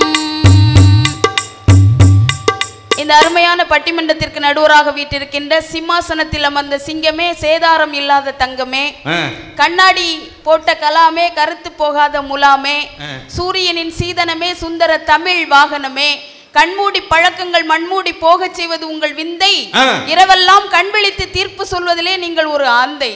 இந்த அருமையான பட்டிமன்றத்திற்கு நடுவராக வீட்டிருக்கின்ற சிம்மாசனத்தில் அமர்ந்த சிங்கமே சேதாரம் இல்லாத தங்கமே ஆ. கண்ணாடி போட்ட கலாமே கருத்து போகாத முலாமே ஆ. சூரியனின் சீதனமே சுந்தர தமிழ் வாகனமே கண்மூடி பழக்கங்கள் மண்மூடி போகச் செய்வது உங்கள் விந்தை ஆ. இரவெல்லாம் கண் விழித்து தீர்ப்பு சொல்வதிலே நீங்கள் ஒரு ஆந்தை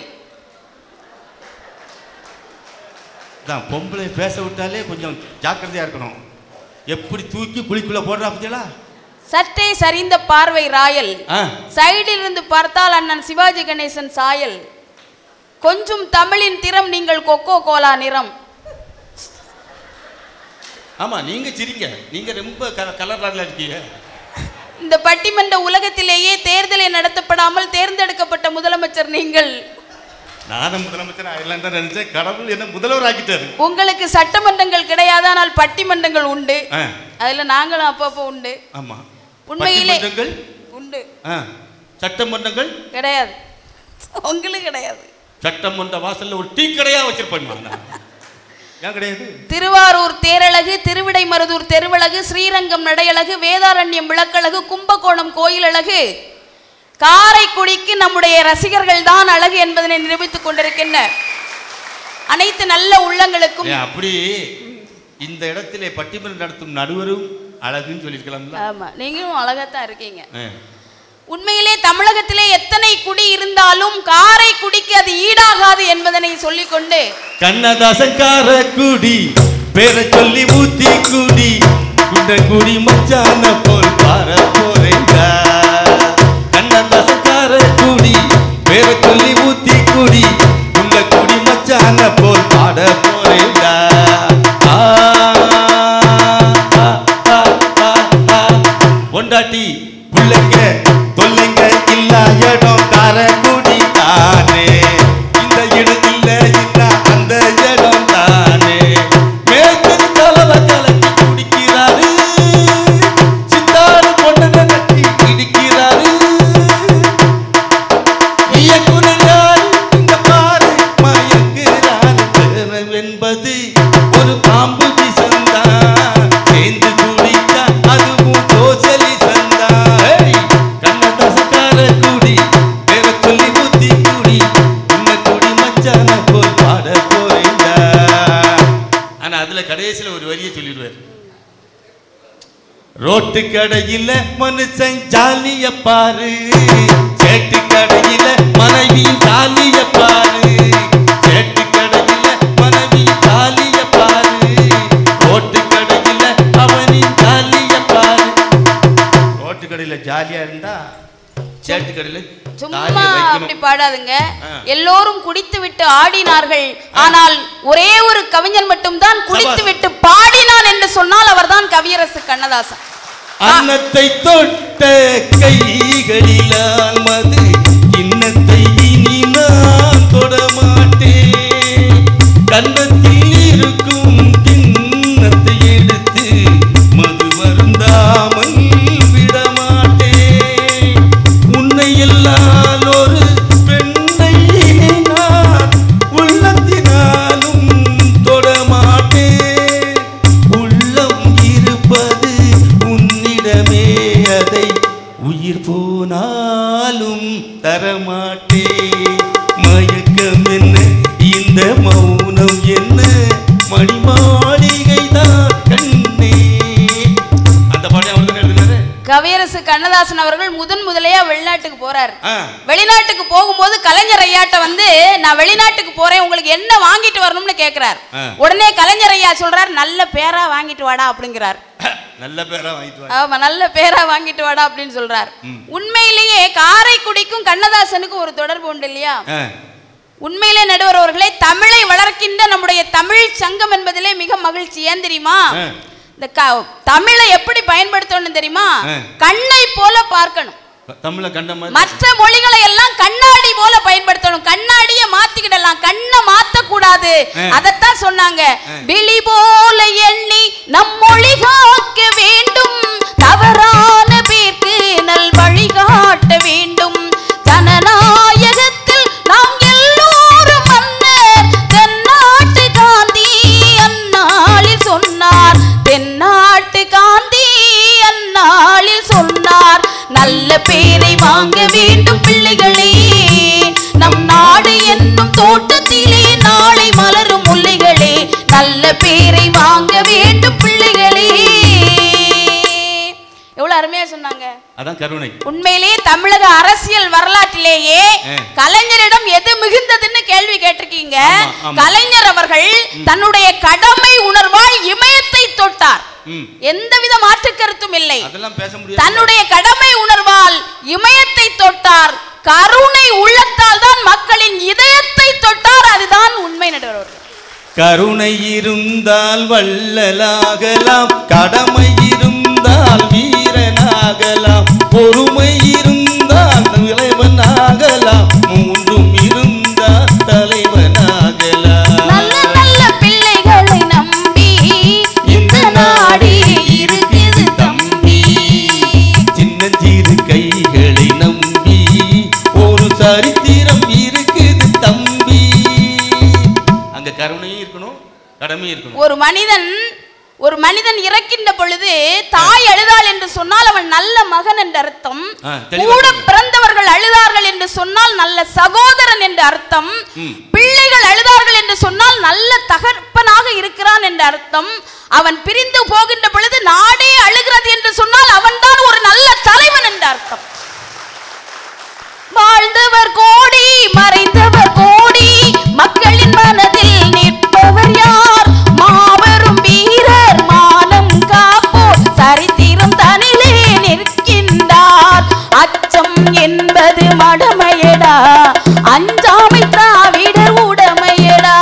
தான் பொம்பளை பேச விட்டாலே கொஞ்சம் ஜாக்கிரதையாக இருக்கணும் எப்படி தூக்கி குழிக்குள்ளே போடுறா பார்த்தீங்களா சற்றே சரிந்த பார்வை ராயல் ஆ சைடில் இருந்து பார்த்தால் அண்ணன் சிவாஜி கணேசன் சாயல் கொஞ்சம் தமிழின் திறம் நீங்கள் கொக்கோ கோலா நிறம் ஆமாம் நீங்கள் சிரிங்க நீங்கள் ரொம்ப க கலராக இருக்கீங்க இந்த பட்டிமன்ற உலகத்திலேயே தேர்தலை நடத்தப்படாமல் தேர்ந்தெடுக்கப்பட்ட முதலமைச்சர் நீங்கள் நானும் முதலமைச்சர் ஆயிடலாம் தான் நினைச்சேன் கடவுள் என்ன முதல்வர் ஆக்கிட்டாரு உங்களுக்கு சட்டமன்றங்கள் கிடையாது ஆனால் பட்டிமன்றங்கள் உண்டு ஆ அதுல நாங்களும் அப்பப்போ உண்டு ஆமாம் உண்மையிலே பட்டிமன்றங்கள் உண்டு ஆ சட்டமன்றங்கள் கிடையாது உங்களுக்கு கிடையாது சட்டமன்ற வாசல்ல ஒரு டீ கடையா வச்சிருப்பேன் நான். ஏன் கிடையாது திருவாரூர் தேரழகு திருவிடைமருதூர் தெருவழகு ஸ்ரீரங்கம் நடையழகு வேதாரண்யம் விளக்கழகு கும்பகோணம் கோயிலழகு காரைக்குடிக்கு நம்முடைய ரசிகர்கள் தான் அழகு என்பதனை நிரூபித்துக் கொண்டிருக்கின்ற அனைத்து நல்ல உள்ளங்களுக்கும் ஏன் அப்படி இந்த இடத்திலே பட்டிமன்றம் நடத்தும் நடுவரும் அழகுன்னு சொல்லியிருக்கலாம்ல ஆமா நீங்களும் அழகாத்தான் இருக்கீங்க ஆ. உண்மையிலே தமிழகத்திலே எத்தனை குடி இருந்தாலும் காரைக்குடிக்கு அது ஈடாகாது என்பதனை சொல்லிக்கொண்டு கண்ணதாசங்கார குடி பேரை சொல்லி ஊத்தி குடி குண்ட குடி மச்சான போல் பார போறேங்க கண்ணதாசங்கார குடி பேரை சொல்லி ஊத்தி குடி குண்ட குடி மச்சான போல் பாட போறேங்க ஆ, ஆ, ஆ, ஆ, ஆ. பொண்டாட்டி பிள்ளைங்க தொல்லைங்க இல்லா இடம் காரக்குடி தானே இந்த இடம் இல்ல இல்ல அந்த இடம் தானே மேற்கன் கலவ கலக்கி குடிக்கிறாரு சித்தாடு பொண்ணு நட்டி இடிக்கிறாரு இயக்குனர் இந்த பாரு மயங்குறாரு பிறர் என்பது ஒரு பாம்பு விஷந்தான் சேர்ந்து குடிச்சா அதுவும் சோசலிசந்தான் கண்ணதாசக்கார குடி வேற சொல்லி ஊத்தி குடி உன்னை குடி மச்சான போல் பாட போறீங்க ஆனா அதுல கடைசியில ஒரு வரியை சொல்லிடுவார் ரோட்டு கடையில மனுஷன் ஜாலிய பாரு சேட்டு கடையில மனைவி ஜாலிய பாரு சேட்டு கடையில மனைவி ஜாலிய பாரு ரோட்டு கடையில அவனின் ஜாலிய பாரு ரோட்டு கடையில ஜாலியா இருந்தா சேட்டு கடையில சும்மா ஜாலியா அப்படி வைக்கணும் பாடாதுங்க ஆ. எல்லோரும் குடித்து விட்டு ஆடினார்கள் ஆனால் ஒரே ஒரு கவிஞன் மட்டும்தான் குடித்து சபாஷ். விட்டு பாடினான் என்று சொன்னால் அவர்தான் கவியரசு கண்ணதாசன் அன்னத்தை தொட்ட கைகளிலால் மது இன்னத்தை இனி நான் தொடமாட்டேன் கன்னத்தில் இருக்கும் கிண்ணத்தை எடுத்து மது வருந்தாமல் விடமாட்டேன் மாட்டேன் மயக்கம் என்ன இந்த மௌனம் என்ன மணிமாளிகை தான் கண்ணே அந்த பாடம் அவர் தான் எழுதினாரு கவியரசு கண்ணதாசன் அவர்கள் முதன் முதலையா வெளிநாட்டுக்கு போறாரு ஆ, வெளிநாட்டுக்கு போகும்போது கலைஞர் ஐயாட்ட வந்து நான் வெளிநாட்டுக்கு போறேன் உங்களுக்கு என்ன வாங்கிட்டு வரணும்னு கேக்குறார் ஆ. உடனே கலைஞர் ஐயா சொல்றார் நல்ல பேரா வாங்கிட்டு வாடா அப்படிங்கிறார் நல்ல பேரா வாங்கிட்டு வா ஆமா நல்ல பேரா வாங்கிட்டு வாடா அப்படின்னு சொல்றார் உண்மையிலேயே காரைக்குடிக்கும் கண்ணதாசனுக்கும் ஒரு தொடர்பு உண்டு இல்லையா ஆ, உண்மையிலே நடுவர் அவர்களே தமிழை வளர்க்கின்ற நம்முடைய தமிழ் சங்கம் என்பதிலே மிக மகிழ்ச்சி ஏன் தெரியுமா ஆ. இந்த க- தமிழை எப்படி பயன்படுத்தணும் தெரியுமா ஆ. கண்ணை போல பார்க்கணும் தமிழை கண்ட மாதிரி மற்ற மொழிகளை எல்லாம் கண்ணாடி போல பயன்படுத்தணும் கண்ணாடிய மாத்திக்கிடலாம் கண்ணை மாத்த கூடாது ஆ. அதத்தான் சொன்னாங்க விழி போல எண்ணி நம் மொழி காக்க வேண்டும் தவறான பேர்க்கு நல் வழி காட்ட வேண்டும் ஜனநாயகத்தில் நாம் எல்லோரும் மன்னர் தென்னாட்டு காந்தி அந்நாளில் சொன்னார் தென்னாட்டு காந்தி அந்நாளில் சொன்னார் நல்ல பேரை வாங்க வேண்டும் பிள்ளைகளே நம் நாடு என்னும் தோட்டத்திலே நாளை மலரும் முல்லைகளே நல்ல பேரை வாங்க வேண்டும் பிள்ளைகளே எவ்வளவு அருமையா சொன்னாங்க அதான் கருணை உண்மையிலேயே தமிழக அரசியல் வரலாற்றிலேயே ஆ. கலைஞரிடம் எது மிகுந்ததுன்னு கேள்வி கேட்டிருக்கீங்க ஆமா, ஆமா. கலைஞர் அவர்கள் தன்னுடைய கடமை உணர்வால் இமயத்தை தொட்டார் ம் எந்தவித மாற்று கருத்தும் இல்லை அதெல்லாம் பேச முடியாது தன்னுடைய கடமை உணர்வால் இமயத்தை தொட்டார் கருணை உள்ளத்தால் தான் மக்களின் இதயத்தை தொட்டார் அதுதான் உண்மை நடுவர் கருணை இருந்தால் வள்ளலாகலாம் கடமை இருந்தால் வீரனாகலாம் பொறுமை இருந்தால் தலைவனாகலாம் மூன்றும் இருந்தால் தலைவனாகலாம் நல்ல நல்ல பிள்ளைகளை நம்பி இந்த நாடு இருக்குது தம்பி சின்னஞ்சிறு கைகளை நம்பி ஒரு சரித்திரம் இருக்குது தம்பி அங்க கருணையும் இருக்கணும் கடமையும் இருக்கணும் ஒரு மனிதன் ஒரு மனிதன் இறக்கின்ற பொழுது தாய் அழுதாள் என்று சொன்னால் அவன் நல்ல மகன் என்ற அர்த்தம் ஆ, தெளிவா கூட சொல்லுங்க. பிறந்தவர்கள் அழுதார்கள் என்று சொன்னால் நல்ல சகோதரன் என்று அர்த்தம் ம். பிள்ளைகள் அழுதார்கள் என்று சொன்னால் நல்ல தகப்பனாக இருக்கிறான் என்ற அர்த்தம் அவன் பிரிந்து போகின்ற பொழுது நாடே அழுகிறது என்று சொன்னால் அவன்தான் ஒரு நல்ல தலைவன் என்ற அர்த்தம் வாழ்ந்தவர் கோடி மறைந்தவர் கோடி மக்களின் மனதில் நிற்பவர் யார் மாபெரும் வீரர் மானம் காப்போர் சரித்திரம் தனிலே நிற்கின்றார் அச்சம் என்பது மடமையடா அஞ்சாமை திராவிடர் உடமையடா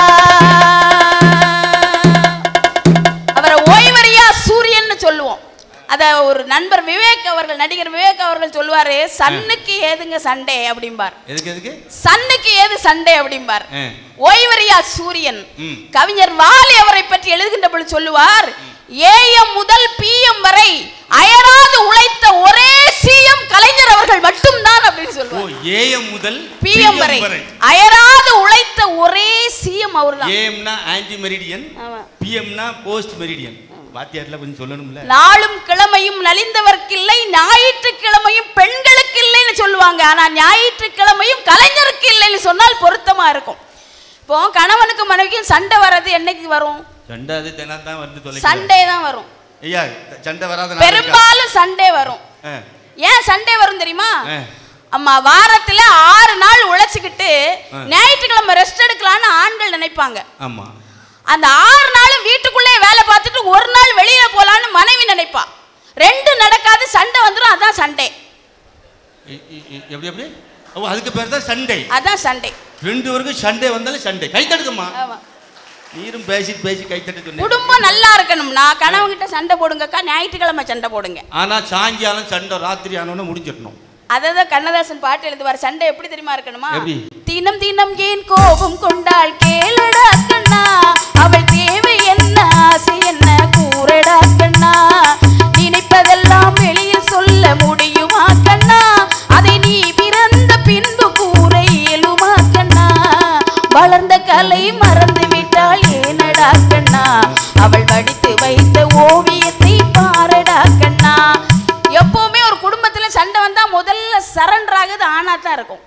அவரை ஓய்வறியா சூரியன்னு சொல்லுவோம் அத ஒரு நண்பர் விவேக் அவர்கள் நடிகர் விவேக் அவர்கள் சொல்லுவாரு சன்னுக்கு ஏதுங்க சண்டே அப்படிம்பார் எதுக்கு எதுக்கு சன்னுக்கு ஏது சண்டே அப்படிம்பார் ஆ. ஓய்வறியா சூரியன் ம். கவிஞர் வாலி அவரை பற்றி எழுதுகின்ற பொழுது சொல்லுவார் ஏஎம் முதல் பிஎம் வரை அயராது உழைத்த ஒரே சிஎம் கலைஞர் அவர்கள் மட்டும்தான் அப்படின்னு ஓ சொல்லுவார் ஏஎம் முதல் பிஎம் வரை அயராது உழைத்த ஒரே சிஎம் அவர்தான் ஏஎம்னா ஆன்டி மெரிடியன் ஆமா. பிஎம்னா போஸ்ட் மெரிடியன் வாத்தியார்ல கொஞ்சம் சொல்லணும்ல நாளும் கிழமையும் நலிந்தவர்க்கில்லை ஞாயிற்றுக்கிழமையும் பெண்களுக்கு இல்லைன்னு சொல்லுவாங்க ஆனா ஞாயிற்றுக்கிழமையும் கலைஞருக்கு இல்லைன்னு சொன்னால் பொருத்தமா இருக்கும் இப்போ கணவனுக்கு மனைவிக்கும் சண்டை வர்றது என்னைக்கு வரும் சண்டை அது தினம் தான் வந்து தொலைக்கிறது. சண்டே தான் வரும் ஐயா சண்டை வராத நாள் இருக்கா? பெரும்பாலும் சண்டே வரும் ஆ, ஏன் சண்டே வரும் தெரியுமா ஆ. அம்மா வாரத்துல ஆறு நாள் உழைச்சிக்கிட்டு ஞாயிற்றுக்கிழமை ரெஸ்ட் எடுக்கலாம்னு ஆண்கள் நினைப்பாங்க ஆமா அந்த ஆறு நாளும் வீட்டுக்குள்ளே வேலை பார்த்துட்டு ஒரு நாள் வெளியில போலான்னு மனைவி நினைப்பா ரெண்டு நடக்காது சண்டை வந்துடும் அதான் சண்டே இ- இ- இ- எப்படி எப்படி ஓ அதுக்கு பேர் தான் சண்டே அதான் சண்டே ரெண்டு பேருக்கும் சண்டே வந்தாலும் சண்டே கை தட்டுக்கம்மா ஆமா நீரும் பேசி பேசி கை தட்டு சொன்னேன் குடும்பம் நல்லா இருக்கணும்னா கணவன்கிட்ட சண்டை போடுங்கக்கா ஞாயிற்றுக்கிழமை சண்டை போடுங்க ஆனா சாயங்காலம் சண்டை ராத்திரி ஆனோன்னு முடிஞ்சிடணும் அததான் கண்ணதாசன் பாட்டு எழுதுவார் சண்டை எப்படி தெரியுமா இருக்கணுமா எப்படி? தினம் தினம் ஏன் கோபம் கொண்டாள் கேளடா கண்ணா அவள் தேவை என்ன ஆசை என்ன கூறடா கண்ணா நினைப்பதெல்லாம் வெளியில் சொல்ல முடியுமா கண்ணா அதை நீ பிறந்த பின்பு கூற இயலுமா கண்ணா வளர்ந்த கலை மறந்து விட்டாள் ஏனடா கண்ணா அவள் வடித்து வைத்த ஓவியத்தை பாரடா கண்ணா எப்பவுமே ஒரு குடும்பத்துல சண்டை வந்தா முதல்ல சரண்டர் ஆகுது ஆனா தான் இருக்கும்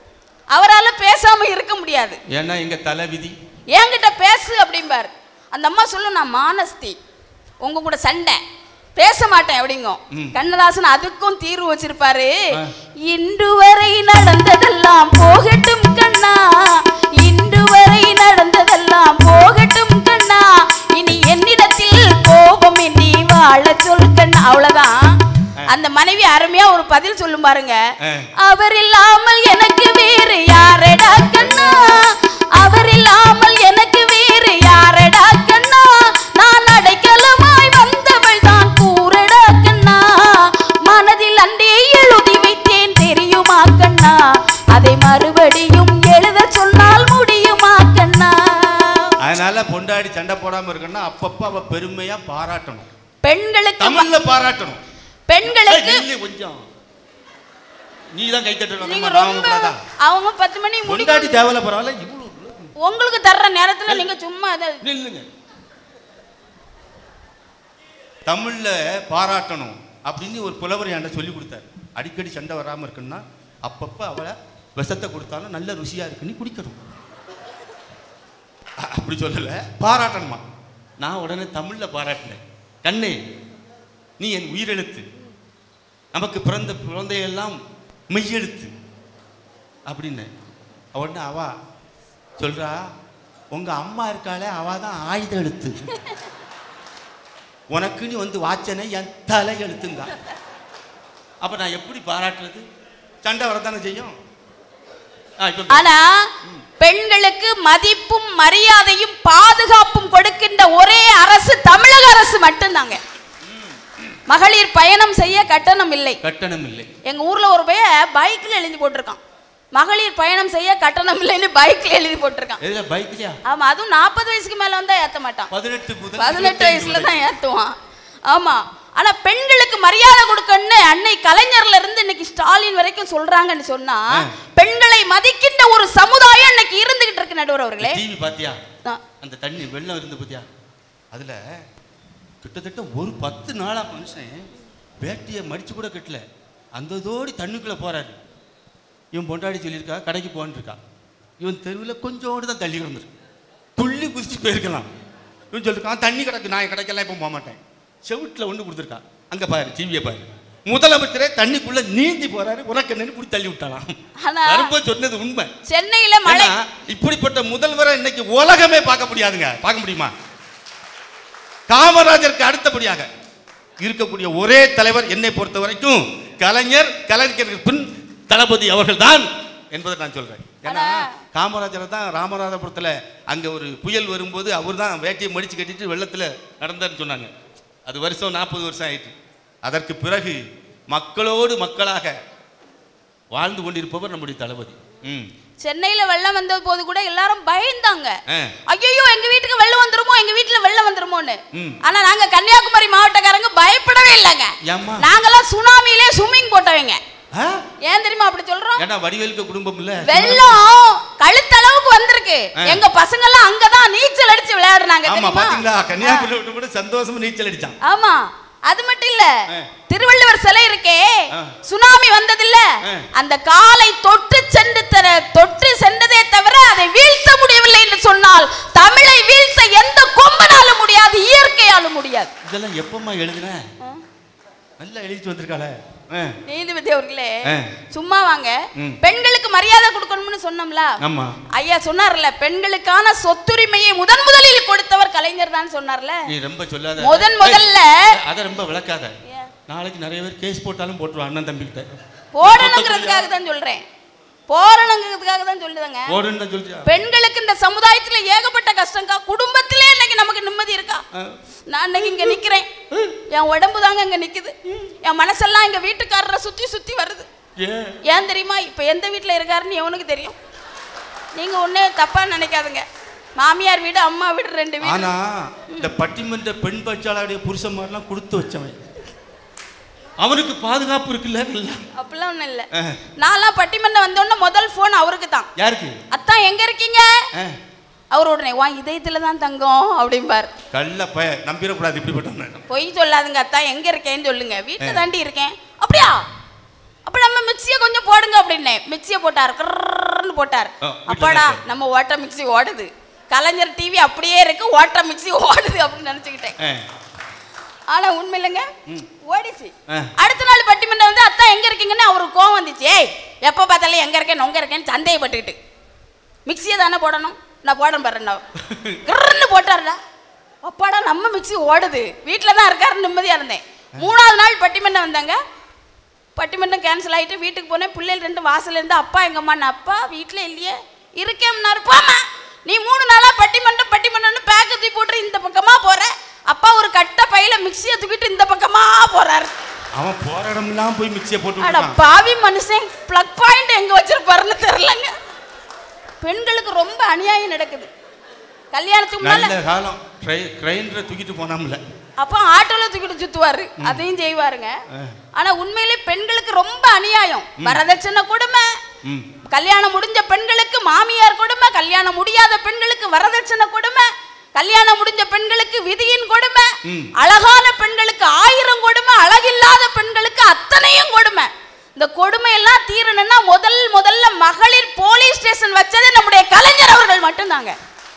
அவரால பேசாம இருக்க முடியாது ஏன்னா எங்க தலை விதி என்கிட்ட பேசு அப்படிம்பார் அந்த அம்மா சொல்லும் நான் மானஸ்தி உங்க கூட சண்டை பேச மாட்டேன் அப்படிங்கும் ம். கண்ணதாசன் அதுக்கும் தீர்வு வச்சிருப்பாரு ஆ. இன்று வரை நடந்ததெல்லாம் போகட்டும் கண்ணா இன்று வரை நடந்ததெல்லாம் போகட்டும் கண்ணா இனி என்னிடத்தில் கோபம் நீ வாழ சொல் கண்ணா அவ்வளவுதான் அந்த மனைவி அருமையா ஒரு பதில் சொல்லும் பாருங்க ஆ. அவர் இல்லாமல் எனக்கு வேறு யாரடா கண்ணா அவர் இல்லாமல் எனக்கு வேறு யாரடா கண்ணா நான் அடைக்கலமாய் வந்தவள் தான் கூறடா கண்ணா மனதில் அன்றே எழுதி வைத்தேன் தெரியுமா கண்ணா அதை மறுபடியும் எழுத சொன்னால் முடியுமா கண்ணா அதனால பொண்டாடி சண்டை போடாம இருக்கணும்னா அப்பப்ப அவ பெருமையா பாராட்டணும் பெண்களுக்கு தமிழ்ல பாராட்டணும் பெண்களுக்கு ஏய், நில்லு கொஞ்சம் நீ தான் கை தட்டணும் நீங்க நம்ம ரொம்ப கூடாதான் அவங்க பத்து மணி முடி பொண்டாட்டி தேவையில்ல பரவாயில்ல இவ்வளவு உங்களுக்கு தர்ற நேரத்துல நீங்க சும்மா அதை நில்லுங்க தமிழ்ல பாராட்டணும் அப்படின்னு ஒரு புலவர் என்கிட்ட சொல்லி கொடுத்தாரு அடிக்கடி சண்டை வராம இருக்குன்னா அப்பப்ப அவளை விஷத்தை கொடுத்தாலும் நல்ல ருசியா இருக்குன்னு குடிக்கணும் அ- அப்படி சொல்லல பாராட்டணுமா நான் உடனே தமிழ்ல பாராட்டினேன் கண்ணே நீ என் உயிரெழுத்து நமக்கு பிறந்த குழந்தையெல்லாம் மெய்யெழுத்து அப்படின்னு உடனே அவா சொல்றா உங்க அம்மா இருக்காளே அவ தான் ஆயுத எழுத்து உனக்குன்னு வந்து வாச்சனை என் தலை எழுத்துங்க அப்ப நான் எப்படி பாராட்டுறது சண்டை வரத்தானே செய்யும் ஆ, இப்ப ஆனா பெண்களுக்கு மதிப்பும் மரியாதையும் பாதுகாப்பும் கொடுக்கின்ற ஒரே அரசு தமிழக அரசு மட்டும்தாங்க மகளிர் பயணம் செய்ய கட்டணம் இல்லை கட்டணம் இல்லை எங்க ஊர்ல ஒரு பையன் பைக்ல எழுதி போட்டிருக்கான் மகளிர் பயணம் செய்ய கட்டணம் இல்லைன்னு பைக்ல எழுதி போட்டிருக்கான் எதுல பைக்லயா ஆமா அதுவும் நாற்பது வயசுக்கு மேல வந்தா ஏத்த மாட்டான் பதினெட்டு முதல் பதினெட்டு 25 வயசுல வரை. தான் ஏத்துவான் ஆமா ஆனா பெண்களுக்கு மரியாதை கொடுக்கணும்னு அன்னை கலைஞர்ல இருந்து இன்னைக்கு ஸ்டாலின் வரைக்கும் சொல்றாங்கன்னு சொன்னா ஆ. பெண்களை மதிக்கின்ற ஒரு சமுதாயம் இன்னைக்கு இருந்துகிட்டு இருக்கு நடுவர் அவர்களே டிவி பாத்தியா ஆ. அந்த தண்ணி வெள்ளம் இருந்து பாத்தியா அதுல கிட்டத்தட்ட ஒரு பத்து நாளா மனுஷன் வேட்டியை மடிச்சு கூட கட்டல அந்த தோடி தண்ணிக்குள்ள போறாரு இவன் பொண்டாடி சொல்லியிருக்கா கடைக்கு போன்னு இருக்கா இவன் தெருவில் கொஞ்சோடு தான் தள்ளி கிடந்துருக்கு துள்ளி குதிச்சு போயிருக்கலாம் இவன் சொல்லிருக்கான் தண்ணி கிடக்கு நான் கடைக்கெல்லாம் இப்போ போக மாட்டேன் செவுட்டில் ஒன்று கொடுத்துருக்கான் அங்கே பாரு டிவியை பாரு முதலமைச்சரே தண்ணிக்குள்ள நீந்தி போறாரு உனக்கு என்னன்னு இப்படி தள்ளி விட்டாலாம் ஆனா வரும்போது சொன்னது உண்மை சென்னையில மழை ஏன்னா, இப்படிப்பட்ட முதல்வரை இன்னைக்கு உலகமே பார்க்க முடியாதுங்க பார்க்க முடியுமா காமராஜருக்கு அடுத்தபடியாக இருக்கக்கூடிய ஒரே தலைவர் என்னை பொறுத்த வரைக்கும் கலைஞர் கலைஞருக்கு பின் தளபதி அவர்கள்தான் என்பதை நான் சொல்றேன் ஏன்னா ஆனா- காமராஜர் தான் ராமநாதபுரத்தில் அங்க ஒரு புயல் வரும்போது அவர் தான் வேட்டியை மடிச்சு கட்டிட்டு வெள்ளத்துல நடந்தார்னு சொன்னாங்க அது வருஷம் நாற்பது வருஷம் ஆயிட்டு அதற்கு பிறகு மக்களோடு மக்களாக வாழ்ந்து கொண்டிருப்பவர் நம்முடைய தளபதி ம் சென்னையில வெள்ளம் வந்த போது கூட எல்லாரும் பயந்தாங்க ஆ. ஐயோ எங்க வீட்டுக்கு வெள்ளம் வந்துருமோ எங்க வீட்டுல வெள்ளம் வந்துருமோன்னு ம். ஆனா நாங்க கன்னியாகுமரி மாவட்டக்காரங்க பயப்படவே இல்லைங்க ஏம்மா? நாங்கெல்லாம் சுனாமியிலே ஸ்விம்மிங் போட்டவங்க ஆ? ஏன் தெரியுமா அப்படி சொல்றோம் ஏன்னா வடிவேலுக்கு குடும்பம் இல்ல வெள்ளம் கழுத்தளவுக்கு வந்திருக்கு ஆ. எங்க பசங்க எல்லாம் அங்கதான் நீச்சல் அடிச்சு விளையாடுனாங்க ஆமா தெரியுமா? பாத்தீங்களா கன்னியாகுமரி விட்டு கூட சந்தோஷமா நீச்சல் அடிச்சான் ஆமா அது மட்டும் இல்ல ஆ. திருவள்ளுவர் சிலை இருக்கே ஆ. சுனாமி வந்ததில்ல ஆ. அந்த காலை தொட்டு சென்று தர தொட்டு சென்றதே தவிர அதை வீழ்த்த முடியவில்லை என்று சொன்னால் தமிழை வீழ்த்த எந்த கொம்பனாலும் முடியாது இயற்கையாலும் முடியாது இதெல்லாம் எப்பமா எழுதுன நல்லா எழுதிட்டு வந்திருக்காளே ஆ. நீதிபதி அவர்களே ஆ. சும்மா வாங்க ம். பெண்களுக்கு மரியாதை கொடுக்கணும்னு சொன்னோம்ல ஆமா ஐயா சொன்னார்ல பெண்களுக்கான சொத்துரிமையை முதன் முதலில் கொடுத்தவர் கலைஞர் தான் சொன்னார்ல நீ ரொம்ப சொல்லாத முதன் முதல்ல ஏய், அத ரொம்ப விளக்காத ஏன்? நாளைக்கு நிறைய பேர் கேஸ் போட்டாலும் போட்டுருவான் அண்ணன் தம்பி கிட்ட போடணுங்கிறதுக்காக தான் சொல்றேன் போறணுங்கிறதுக்காக தான் சொல்லுதங்க போடுன்னு தான் சொல்றியா பெண்களுக்கு இந்த சமுதாயத்துல ஏகப்பட்ட கஷ்டம்க்கா குடும்பத்திலே இன்னைக்கு நமக்கு நிம்மதி இருக்கா ஆ. நான் இன்னைக்கு இங்க நிக்கிறேன் என் உடம்பு தாங்க இங்க நிக்குது என் மனசெல்லாம் எங்க வீட்டுக்காரரை சுத்தி சுத்தி வருது ஏன் ஏன் தெரியுமா இப்ப எந்த வீட்டுல இருக்காருன்னு எவனுக்கு தெரியும் நீங்க ஒண்ணே தப்பா நினைக்காதுங்க மாமியார் வீடு அம்மா வீடு ரெண்டு வீடு ஆனா இந்த பட்டிமன்ற பெண் பச்சாளருடைய புருஷன்மாரெல்லாம் கொடுத்து வச்சவன் அவனுக்கு பாதுகாப்பு இருக்குல்ல நல்லா அப்படிலாம் ஒண்ணும் இல்ல ஆ. நான்லாம் பட்டிமன்றம் வந்தோடனே முதல் போன் அவருக்கு தான் யாருக்கு அத்தான் எங்க இருக்கீங்க ஆ. அவர் உடனே வா இதயத்துல தான் தங்கம் அப்படிம்பார் கள்ள பய நம்பிடக்கூடாது இப்படிப்பட்டவன் பொய் சொல்லாதுங்க அத்தா எங்க இருக்கேன்னு சொல்லுங்க வீட்டுல தாண்டி இருக்கேன் அப்படியா அப்ப நம்ம மிக்சியை கொஞ்சம் போடுங்க அப்படின்னேன் மிக்சியை போட்டார் கிரன்னு போட்டார் ஆ, வீட்ல அப்பாடா தான் இருக்கு. நம்ம ஓட்ட மிக்ஸி ஓடுது கலைஞர் டிவி அப்படியே இருக்கு ஓட்ட மிக்ஸி ஓடுது அப்படின்னு நினைச்சுக்கிட்டேன் ஆ, ஆனா உண்மை இல்லைங்க ஓடிச்சு ஆ. அடுத்த நாள் பட்டிமன்றம் வந்து அத்தா எங்க இருக்கீங்கன்னு அவருக்கு கோவம் வந்துச்சு ஏய் எப்போ பார்த்தாலும் எங்க இருக்கேன் நொங்க இருக்கேன்னு சந்தேகப்பட்டுக்கிட்டு மிக்சியை தானே போடணும் நான் போட பாருண்ணா கிரன்னு போட்டார்டா அப்பாடா நம்ம மிக்ஸி ஓடுது வீட்டில் தான் இருக்காருன்னு நிம்மதியாக இருந்தேன் மூணாவது நாள் பட்டிமன்றம் வந்தாங்க பட்டிமன்றம் கேன்சல் ஆகிட்டு வீட்டுக்கு போனேன் பிள்ளைகள் ரெண்டு வாசல்ல இருந்து அப்பா எங்கம்மா நான் அப்பா வீட்டில் இல்லையே இருக்கேன்னாரு போமா நீ மூணு நாளாக பட்டிமன்றம் பட்டிமன்றம்னு பேக்க தூக்கி போட்டு இந்த பக்கமாக போற அப்பா ஒரு கட்ட பையில மிக்சியை தூக்கிட்டு இந்த பக்கமாக போறாரு அவன் போற இடமெல்லாம் போய் மிக்சியை போட்டு அட விட்டுட்டான். பாவி மனுஷன் ப்ளக் பாயிண்ட் எங்க வச்சிருப்பாருன்னு தெரியலங்க பெண்களுக்கு ரொம்ப அநியாயம் நடக்குது கல்யாணத்துக்கு முன்னால நல்ல காலம் கிரைண்டரை தூக்கிட்டு போனாம்ல அப்போ ஆட்டோல தூக்கிட்டு சுத்துவாரு அதையும் செய்வாருங்க ஆ. ஆனா உண்மையிலே பெண்களுக்கு ரொம்ப அநியாயம் வரதட்சணை கொடுமை ம் கல்யாணம் முடிஞ்ச பெண்களுக்கு மாமியார் கொடுமை கல்யாணம் முடியாத பெண்களுக்கு வரதட்சணை கொடுமை கல்யாணம் முடிஞ்ச பெண்களுக்கு விதியின் கொடுமை ம். அழகான பெண்களுக்கு ஆயிரம் கொடுமை அழகில்லாத பெண்களுக்கு அத்தனையும் கொடுமை இந்த கொடுமையெல்லாம் தீரணும்னா முதல் முதல்ல மகளிர் போலீஸ் ஸ்டேஷன் வச்சது நம்முடைய கலைஞர் அவர்கள் மட்டும்தாங்க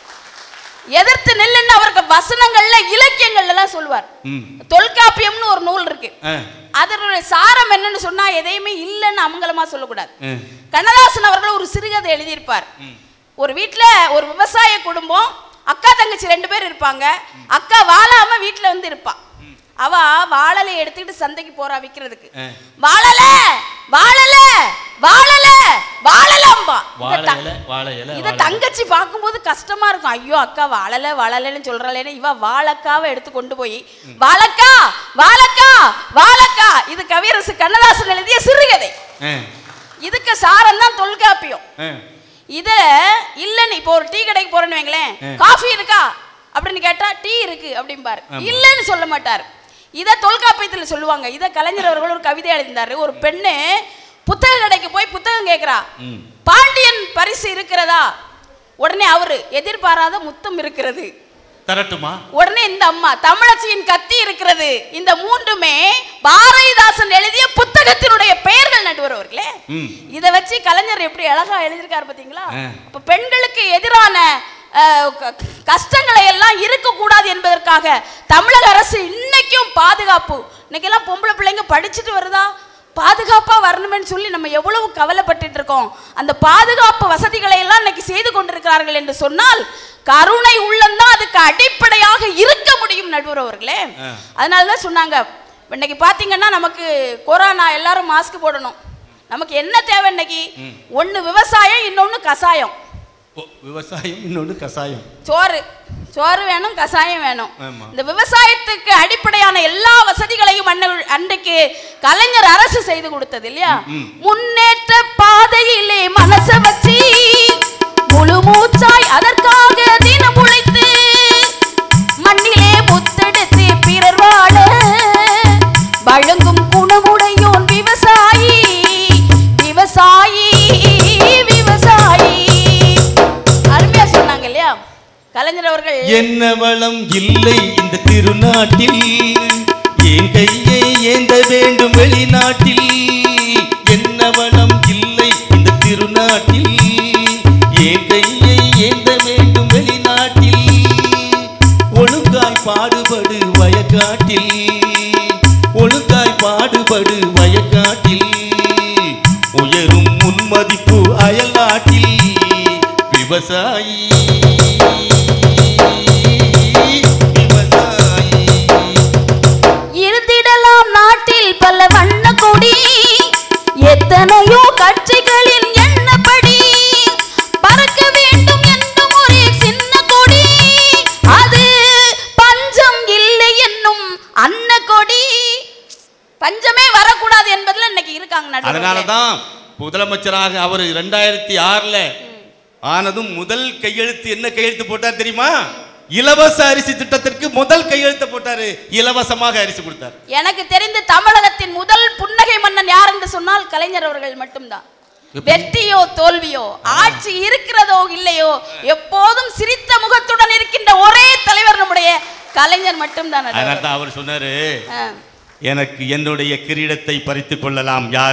எதிர்த்து நில்லுன்னு அவருக்கு வசனங்கள்ல இலக்கியங்கள்ல எல்லாம் சொல்லுவார் ம் தொல்காப்பியம்னு ஒரு நூல் இருக்கு ஆ அதனுடைய சாரம் என்னன்னு சொன்னா எதையுமே இல்லைன்னு அமங்கலமா சொல்லக்கூடாது ஆ. கண்ணதாசன் அவர்கள் ஒரு சிறுகதை எழுதியிருப்பார் ஒரு வீட்ல ஒரு விவசாய குடும்பம் அக்கா தங்கச்சி ரெண்டு பேர் இருப்பாங்க அக்கா வாழாம வீட்ல வந்து இருப்பா அவ வாழலை எடுத்துக்கிட்டு சந்தைக்கு போறா விக்கிறதுக்கு ஆ. வாழல வாழல வாழல வாழலம்பா இத வாழை த- இலை வாழை இலை இத வாழை இலை. தங்கச்சி பார்க்கும்போது கஷ்டமா இருக்கும் ஐயோ அக்கா வாழல வாழலன்னு சொல்றாளேன்னு இவ வாழக்காவை எடுத்து கொண்டு போய் வாழக்கா வாழக்கா வாழக்கா இது கவியரசு கண்ணதாசன் எழுதிய சிறுகதை ஆ இதுக்கு சாரம் தான் தொல்காப்பியம் ஆ இத இல்லன்னு இப்போ ஒரு டீ கடைக்கு போறேன்னு வைங்களேன் ஆ. காஃபி இருக்கா அப்படின்னு கேட்டா டீ இருக்கு அப்படிம்பாரு ஆமா. இல்லன்னு சொல்ல மாட்டார் இத தொல்காப்பியத்துல சொல்லுவாங்க இத கலைஞர் அவர்கள் ஒரு கவிதை எழுதினாரு ஒரு பெண்ணு புத்தக கடைக்கு போய் புத்தகம் கேக்குறா ம் பாண்டியன் பரிசு இருக்கிறதா உடனே அவரு எதிர்பாராத முத்தம் இருக்கிறது தரட்டுமா உடனே இந்த அம்மா தமிழச்சியின் கத்தி இருக்கிறது இந்த மூன்றுமே பாரதிதாசன் எழுதிய புத்தகத்தினுடைய பெயர்கள் நடுவர் அவர்களே ம் இத வச்சு கலைஞர் எப்படி அழகா எழுதியிருக்காரு பாத்தீங்களா ஆ. அப்ப பெண்களுக்கு எதிரான அஹ், க- கஷ்டங்களை எல்லாம் இருக்கக்கூடாது என்பதற்காக தமிழக அரசு இன்னைக்கும் பாதுகாப்பு இன்னைக்கெல்லாம் பொம்பளை பிள்ளைங்க படிச்சுட்டு வருதா பாதுகாப்பா வரணும்னு சொல்லி நம்ம எவ்வளவு கவலைப்பட்டுட்டு இருக்கோம் அந்த பாதுகாப்பு வசதிகளை எல்லாம் இன்னைக்கு செய்து கொண்டிருக்கிறார்கள் என்று சொன்னால் கருணை உள்ளம்தான் அதுக்கு அடிப்படையாக இருக்க முடியும் நடுவர் அவர்களே ஆ. அதனால தான் சொன்னாங்க இன்னைக்கு பார்த்தீங்கன்னா நமக்கு கொரோனா எல்லாரும் மாஸ்க் போடணும் நமக்கு என்ன தேவை இன்னைக்கு ஒன்று விவசாயம் இன்னொன்று கசாயம் ஓ, விவசாயம் இன்னொன்று கசாயம் சோறு சோறு வேணும் கசாயம் வேணும் ஆமா. இந்த விவசாயத்துக்கு அடிப்படையான எல்லா வசதிகளையும் அன்ன- அன்றைக்கு கலைஞர் அரசு செய்து கொடுத்தது இல்லையா ம். முன்னேற்ற பாதையிலே மனச வச்சு முழு மூச்சாய் அதற்காக தினம் உழைத்து மண்ணிலே முத்தெடுத்து பிறர் வாழ வழங்கும் குணமுடையோன் விவசாயி விவசாயி விவசாயி அருமையா சொன்னாங்க இல்லையா கலைஞர் அவர்கள் என்ன வளம் இல்லை இந்த திருநாட்டில் என் கையை ஏந்த வேண்டும் வெளிநாட்டில் என்ன வளம் இல்லை இந்த திருநாட்டில் என் கையை ஏந்த வேண்டும் வெளிநாட்டில் ஒழுங்காய் பாடுபடு வயக்காட்டில் ஒழுங்காய் பாடுபடு வயக்காட்டில் உயரும் முன்மதிப்பு அயல்நாட்டில் விவசாயி விவசாயி இருந்திடலாம் நாட்டில் பல வண்ண கொடி எத்தனையோ கட்சிகளின் எண்ணப்படி பறக்க வேண்டும் என்னும் ஒரே சின்ன கொடி அது பஞ்சம் இல்லை என்னும் அன்ன கொடி பஞ்சமே வரக்கூடாது என்பதுல இன்னைக்கு இருக்காங்க நடுவர்களே. அதனால தான் முதலமைச்சராக அவர் ரெண்டாயிரத்தி ஆறுல ஆனதும் முதல் கையெழுத்து என்ன கையெழுத்து போட்டார் தெரியுமா இலவச அரிசி திட்டத்திற்கு முதல் கையெழுத்து போட்டாரு இலவசமாக அரிசி கொடுத்தார் எனக்கு தெரிந்து தமிழகத்தின் முதல் புன்னகை மன்னன் யார் என்று சொன்னால் கலைஞர் அவர்கள் மட்டும்தான் எப்படி? வெற்றியோ தோல்வியோ ஆட்சி இருக்கிறதோ இல்லையோ எப்போதும் சிரித்த முகத்துடன் இருக்கின்ற ஒரே தலைவர் நம்முடைய கலைஞர் மட்டும்தான் அதனால நடுவர். தான் அவர் சொன்னாரு ஆ. எனக்கு என்னுடைய கிரீடத்தை பறித்துக் கொள்ளலாம் யாரும்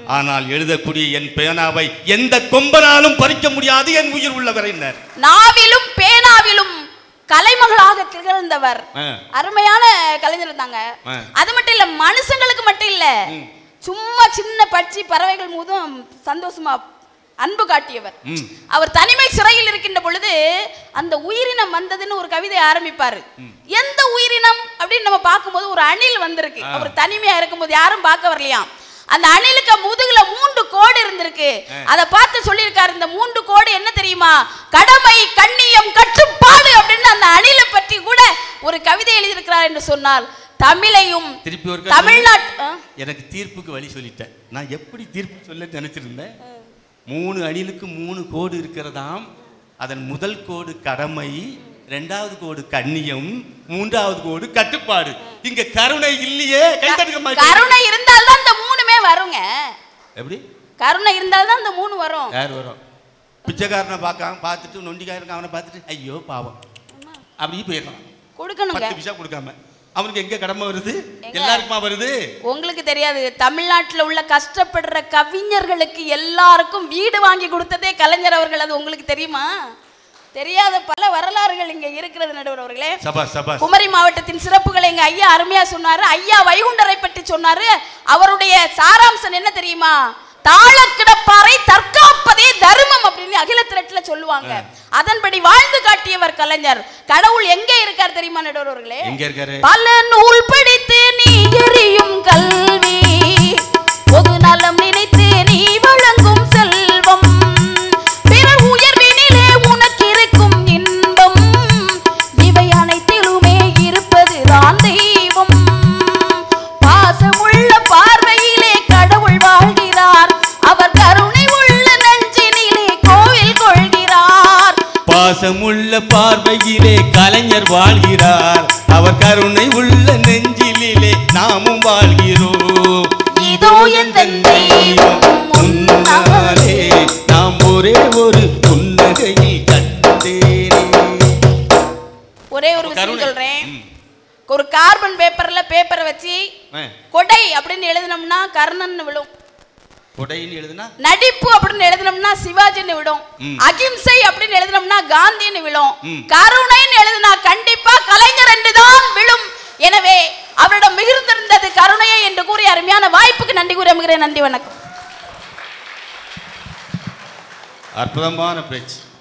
ஆனால் எழுதக்கூடிய என் பேனாவை எந்த கொம்பனாலும் பறிக்க முடியாது என் உயிர் உள்ளவரைனர் நாவிலும் பேனாவிலும் கலைமகளாக திகழ்ந்தவர் ஆ. அருமையான கலைஞர் இருந்தாங்க ஆ. அது மட்டும் இல்ல மனுஷங்களுக்கு மட்டும் இல்ல சும்மா சின்ன பட்சி பறவைகள் மூதும் சந்தோஷமா அன்பு காட்டியவர் ம். அவர் தனிமை சிறையில் இருக்கின்ற பொழுது அந்த உயிரினம் வந்ததுன்னு ஒரு கவிதை ஆரம்பிப்பாரு எந்த உயிரினம் அப்படின்னு நம்ம பார்க்கும்போது ஒரு அணில் வந்திருக்கு அவர் தனிமையா இருக்கும்போது யாரும் பார்க்க வரலையாம் அந்த அணிலுக்கு முதுகுல மூன்று கோடு இருந்திருக்கு அதை பார்த்து சொல்லியிருக்காரு இந்த மூன்று கோடு என்ன தெரியுமா கடமை கண்ணியம் கட்டுப்பாடு அப்படின்னு அந்த அணிலை பற்றி கூட ஒரு கவிதை எழுதியிருக்கிறார் என்று சொன்னால் தமிழையும் திருப்பி ஒரு தமிழ்நாட்டு ஆ? எனக்கு தீர்ப்புக்கு வழி சொல்லிட்டேன் நான் எப்படி தீர்ப்பு சொல்ல நினைச்சிருந்தேன் மூணு அணிலுக்கு மூணு கோடு இருக்கிறதாம் அதன் முதல் கோடு கடமை ரெண்டாவது கோடு கண்ணியம் மூன்றாவது கோடு கட்டுப்பாடு இங்க கருணை இல்லையே கை தட்டுக்க மாட்டேன் கருணை இருந்தால்தான் இந்த மூணுமே வருங்க எப்படி கருணை இருந்தால்தான் இந்த மூணு வரும் யார் வரும் பிச்சைக்காரனை பார்க்காம பார்த்துட்டு நொண்டிக்காரன் அவனை பார்த்துட்டு ஐயோ பாவம் அப்படி போயிடலாம் கொடுக்கணுங்க பத்து பைசா கொடுக்காம அவனுக்கு எங்க கடமை வருது எல்லாருக்குமா வருது உங்களுக்கு தெரியாது தமிழ்நாட்டுல உள்ள கஷ்டப்படுற கவிஞர்களுக்கு எல்லாருக்கும் வீடு வாங்கி கொடுத்ததே கலைஞர் அவர்கள் அது உங்களுக்கு தெரியுமா தெரியாத பல வரலாறுகள் இங்க இருக்கிறது நடுவர் அவர்களே சபா சபா குமரி மாவட்டத்தின் சிறப்புகளை எங்க ஐயா அருமையா சொன்னாரு ஐயா வைகுண்டரை பற்றி சொன்னாரு அவருடைய சாராம்சம் என்ன தெரியுமா தாளக்கிடப்பாறை தற்காப்பதே தர்மம் அப்படின்னு அகில திரட்டுல சொல்லுவாங்க அதன்படி வாழ்ந்து காட்டியவர் கலைஞர் கடவுள் எங்கே இருக்கார் தெரியுமா நடுவர் அவர்களே எங்க இருக்காரு பல நூல் படித்து நீ எறியும் கல்வி பொது நலம் நினைத்து நீ வழங்கும் செல்வம் பிறர் உயர்வினிலே உனக்கு இருக்கும் இன்பம் இவை அனைத்திலுமே இருப்பதுதான் தெய்வம் பாசமுள்ள பார்வையிலே கடவுள் வாழ்கிறார் அவர் கருணை உள்ள நெஞ்சினிலே கோவில் கொள்கிறார் பாசமுள்ள பார்வையிலே கலைஞர் வாழ்கிறார் அவர் கருணை உள்ள நெஞ்சிலே நாமும் வாழ்கிறோம் இதோ எந்தன் தெய்வம் முன்னாலே நாம் ஒரே ஒரு புன்னகையில் கண்டேனே ஒரே ஒரு விஷயம் கருணை. சொல்றேன் ம். ஒரு கார்பன் பேப்பர்ல பேப்பரை வச்சு ஆ, கொடை அப்படின்னு எழுதினோம்னா கர்ணன் விழும் கொடைன்னு எழுதுனா நடிப்பு அப்படின்னு எழுதினோம்னா சிவாஜின்னு விடும் ம். அகிம்சை அப்படின்னு எழுதினோம்னா காந்தின்னு விழும் ம். கருணைன்னு எழுதினா கண்டிப்பா கலைஞர் என்று தான் விழும் எனவே அவரிடம் மிகுந்திருந்தது கருணையை என்று கூறி அருமையான வாய்ப்புக்கு நன்றி கூறி அமுகிறேன் நன்றி வணக்கம் அற்புதமான பேச்சு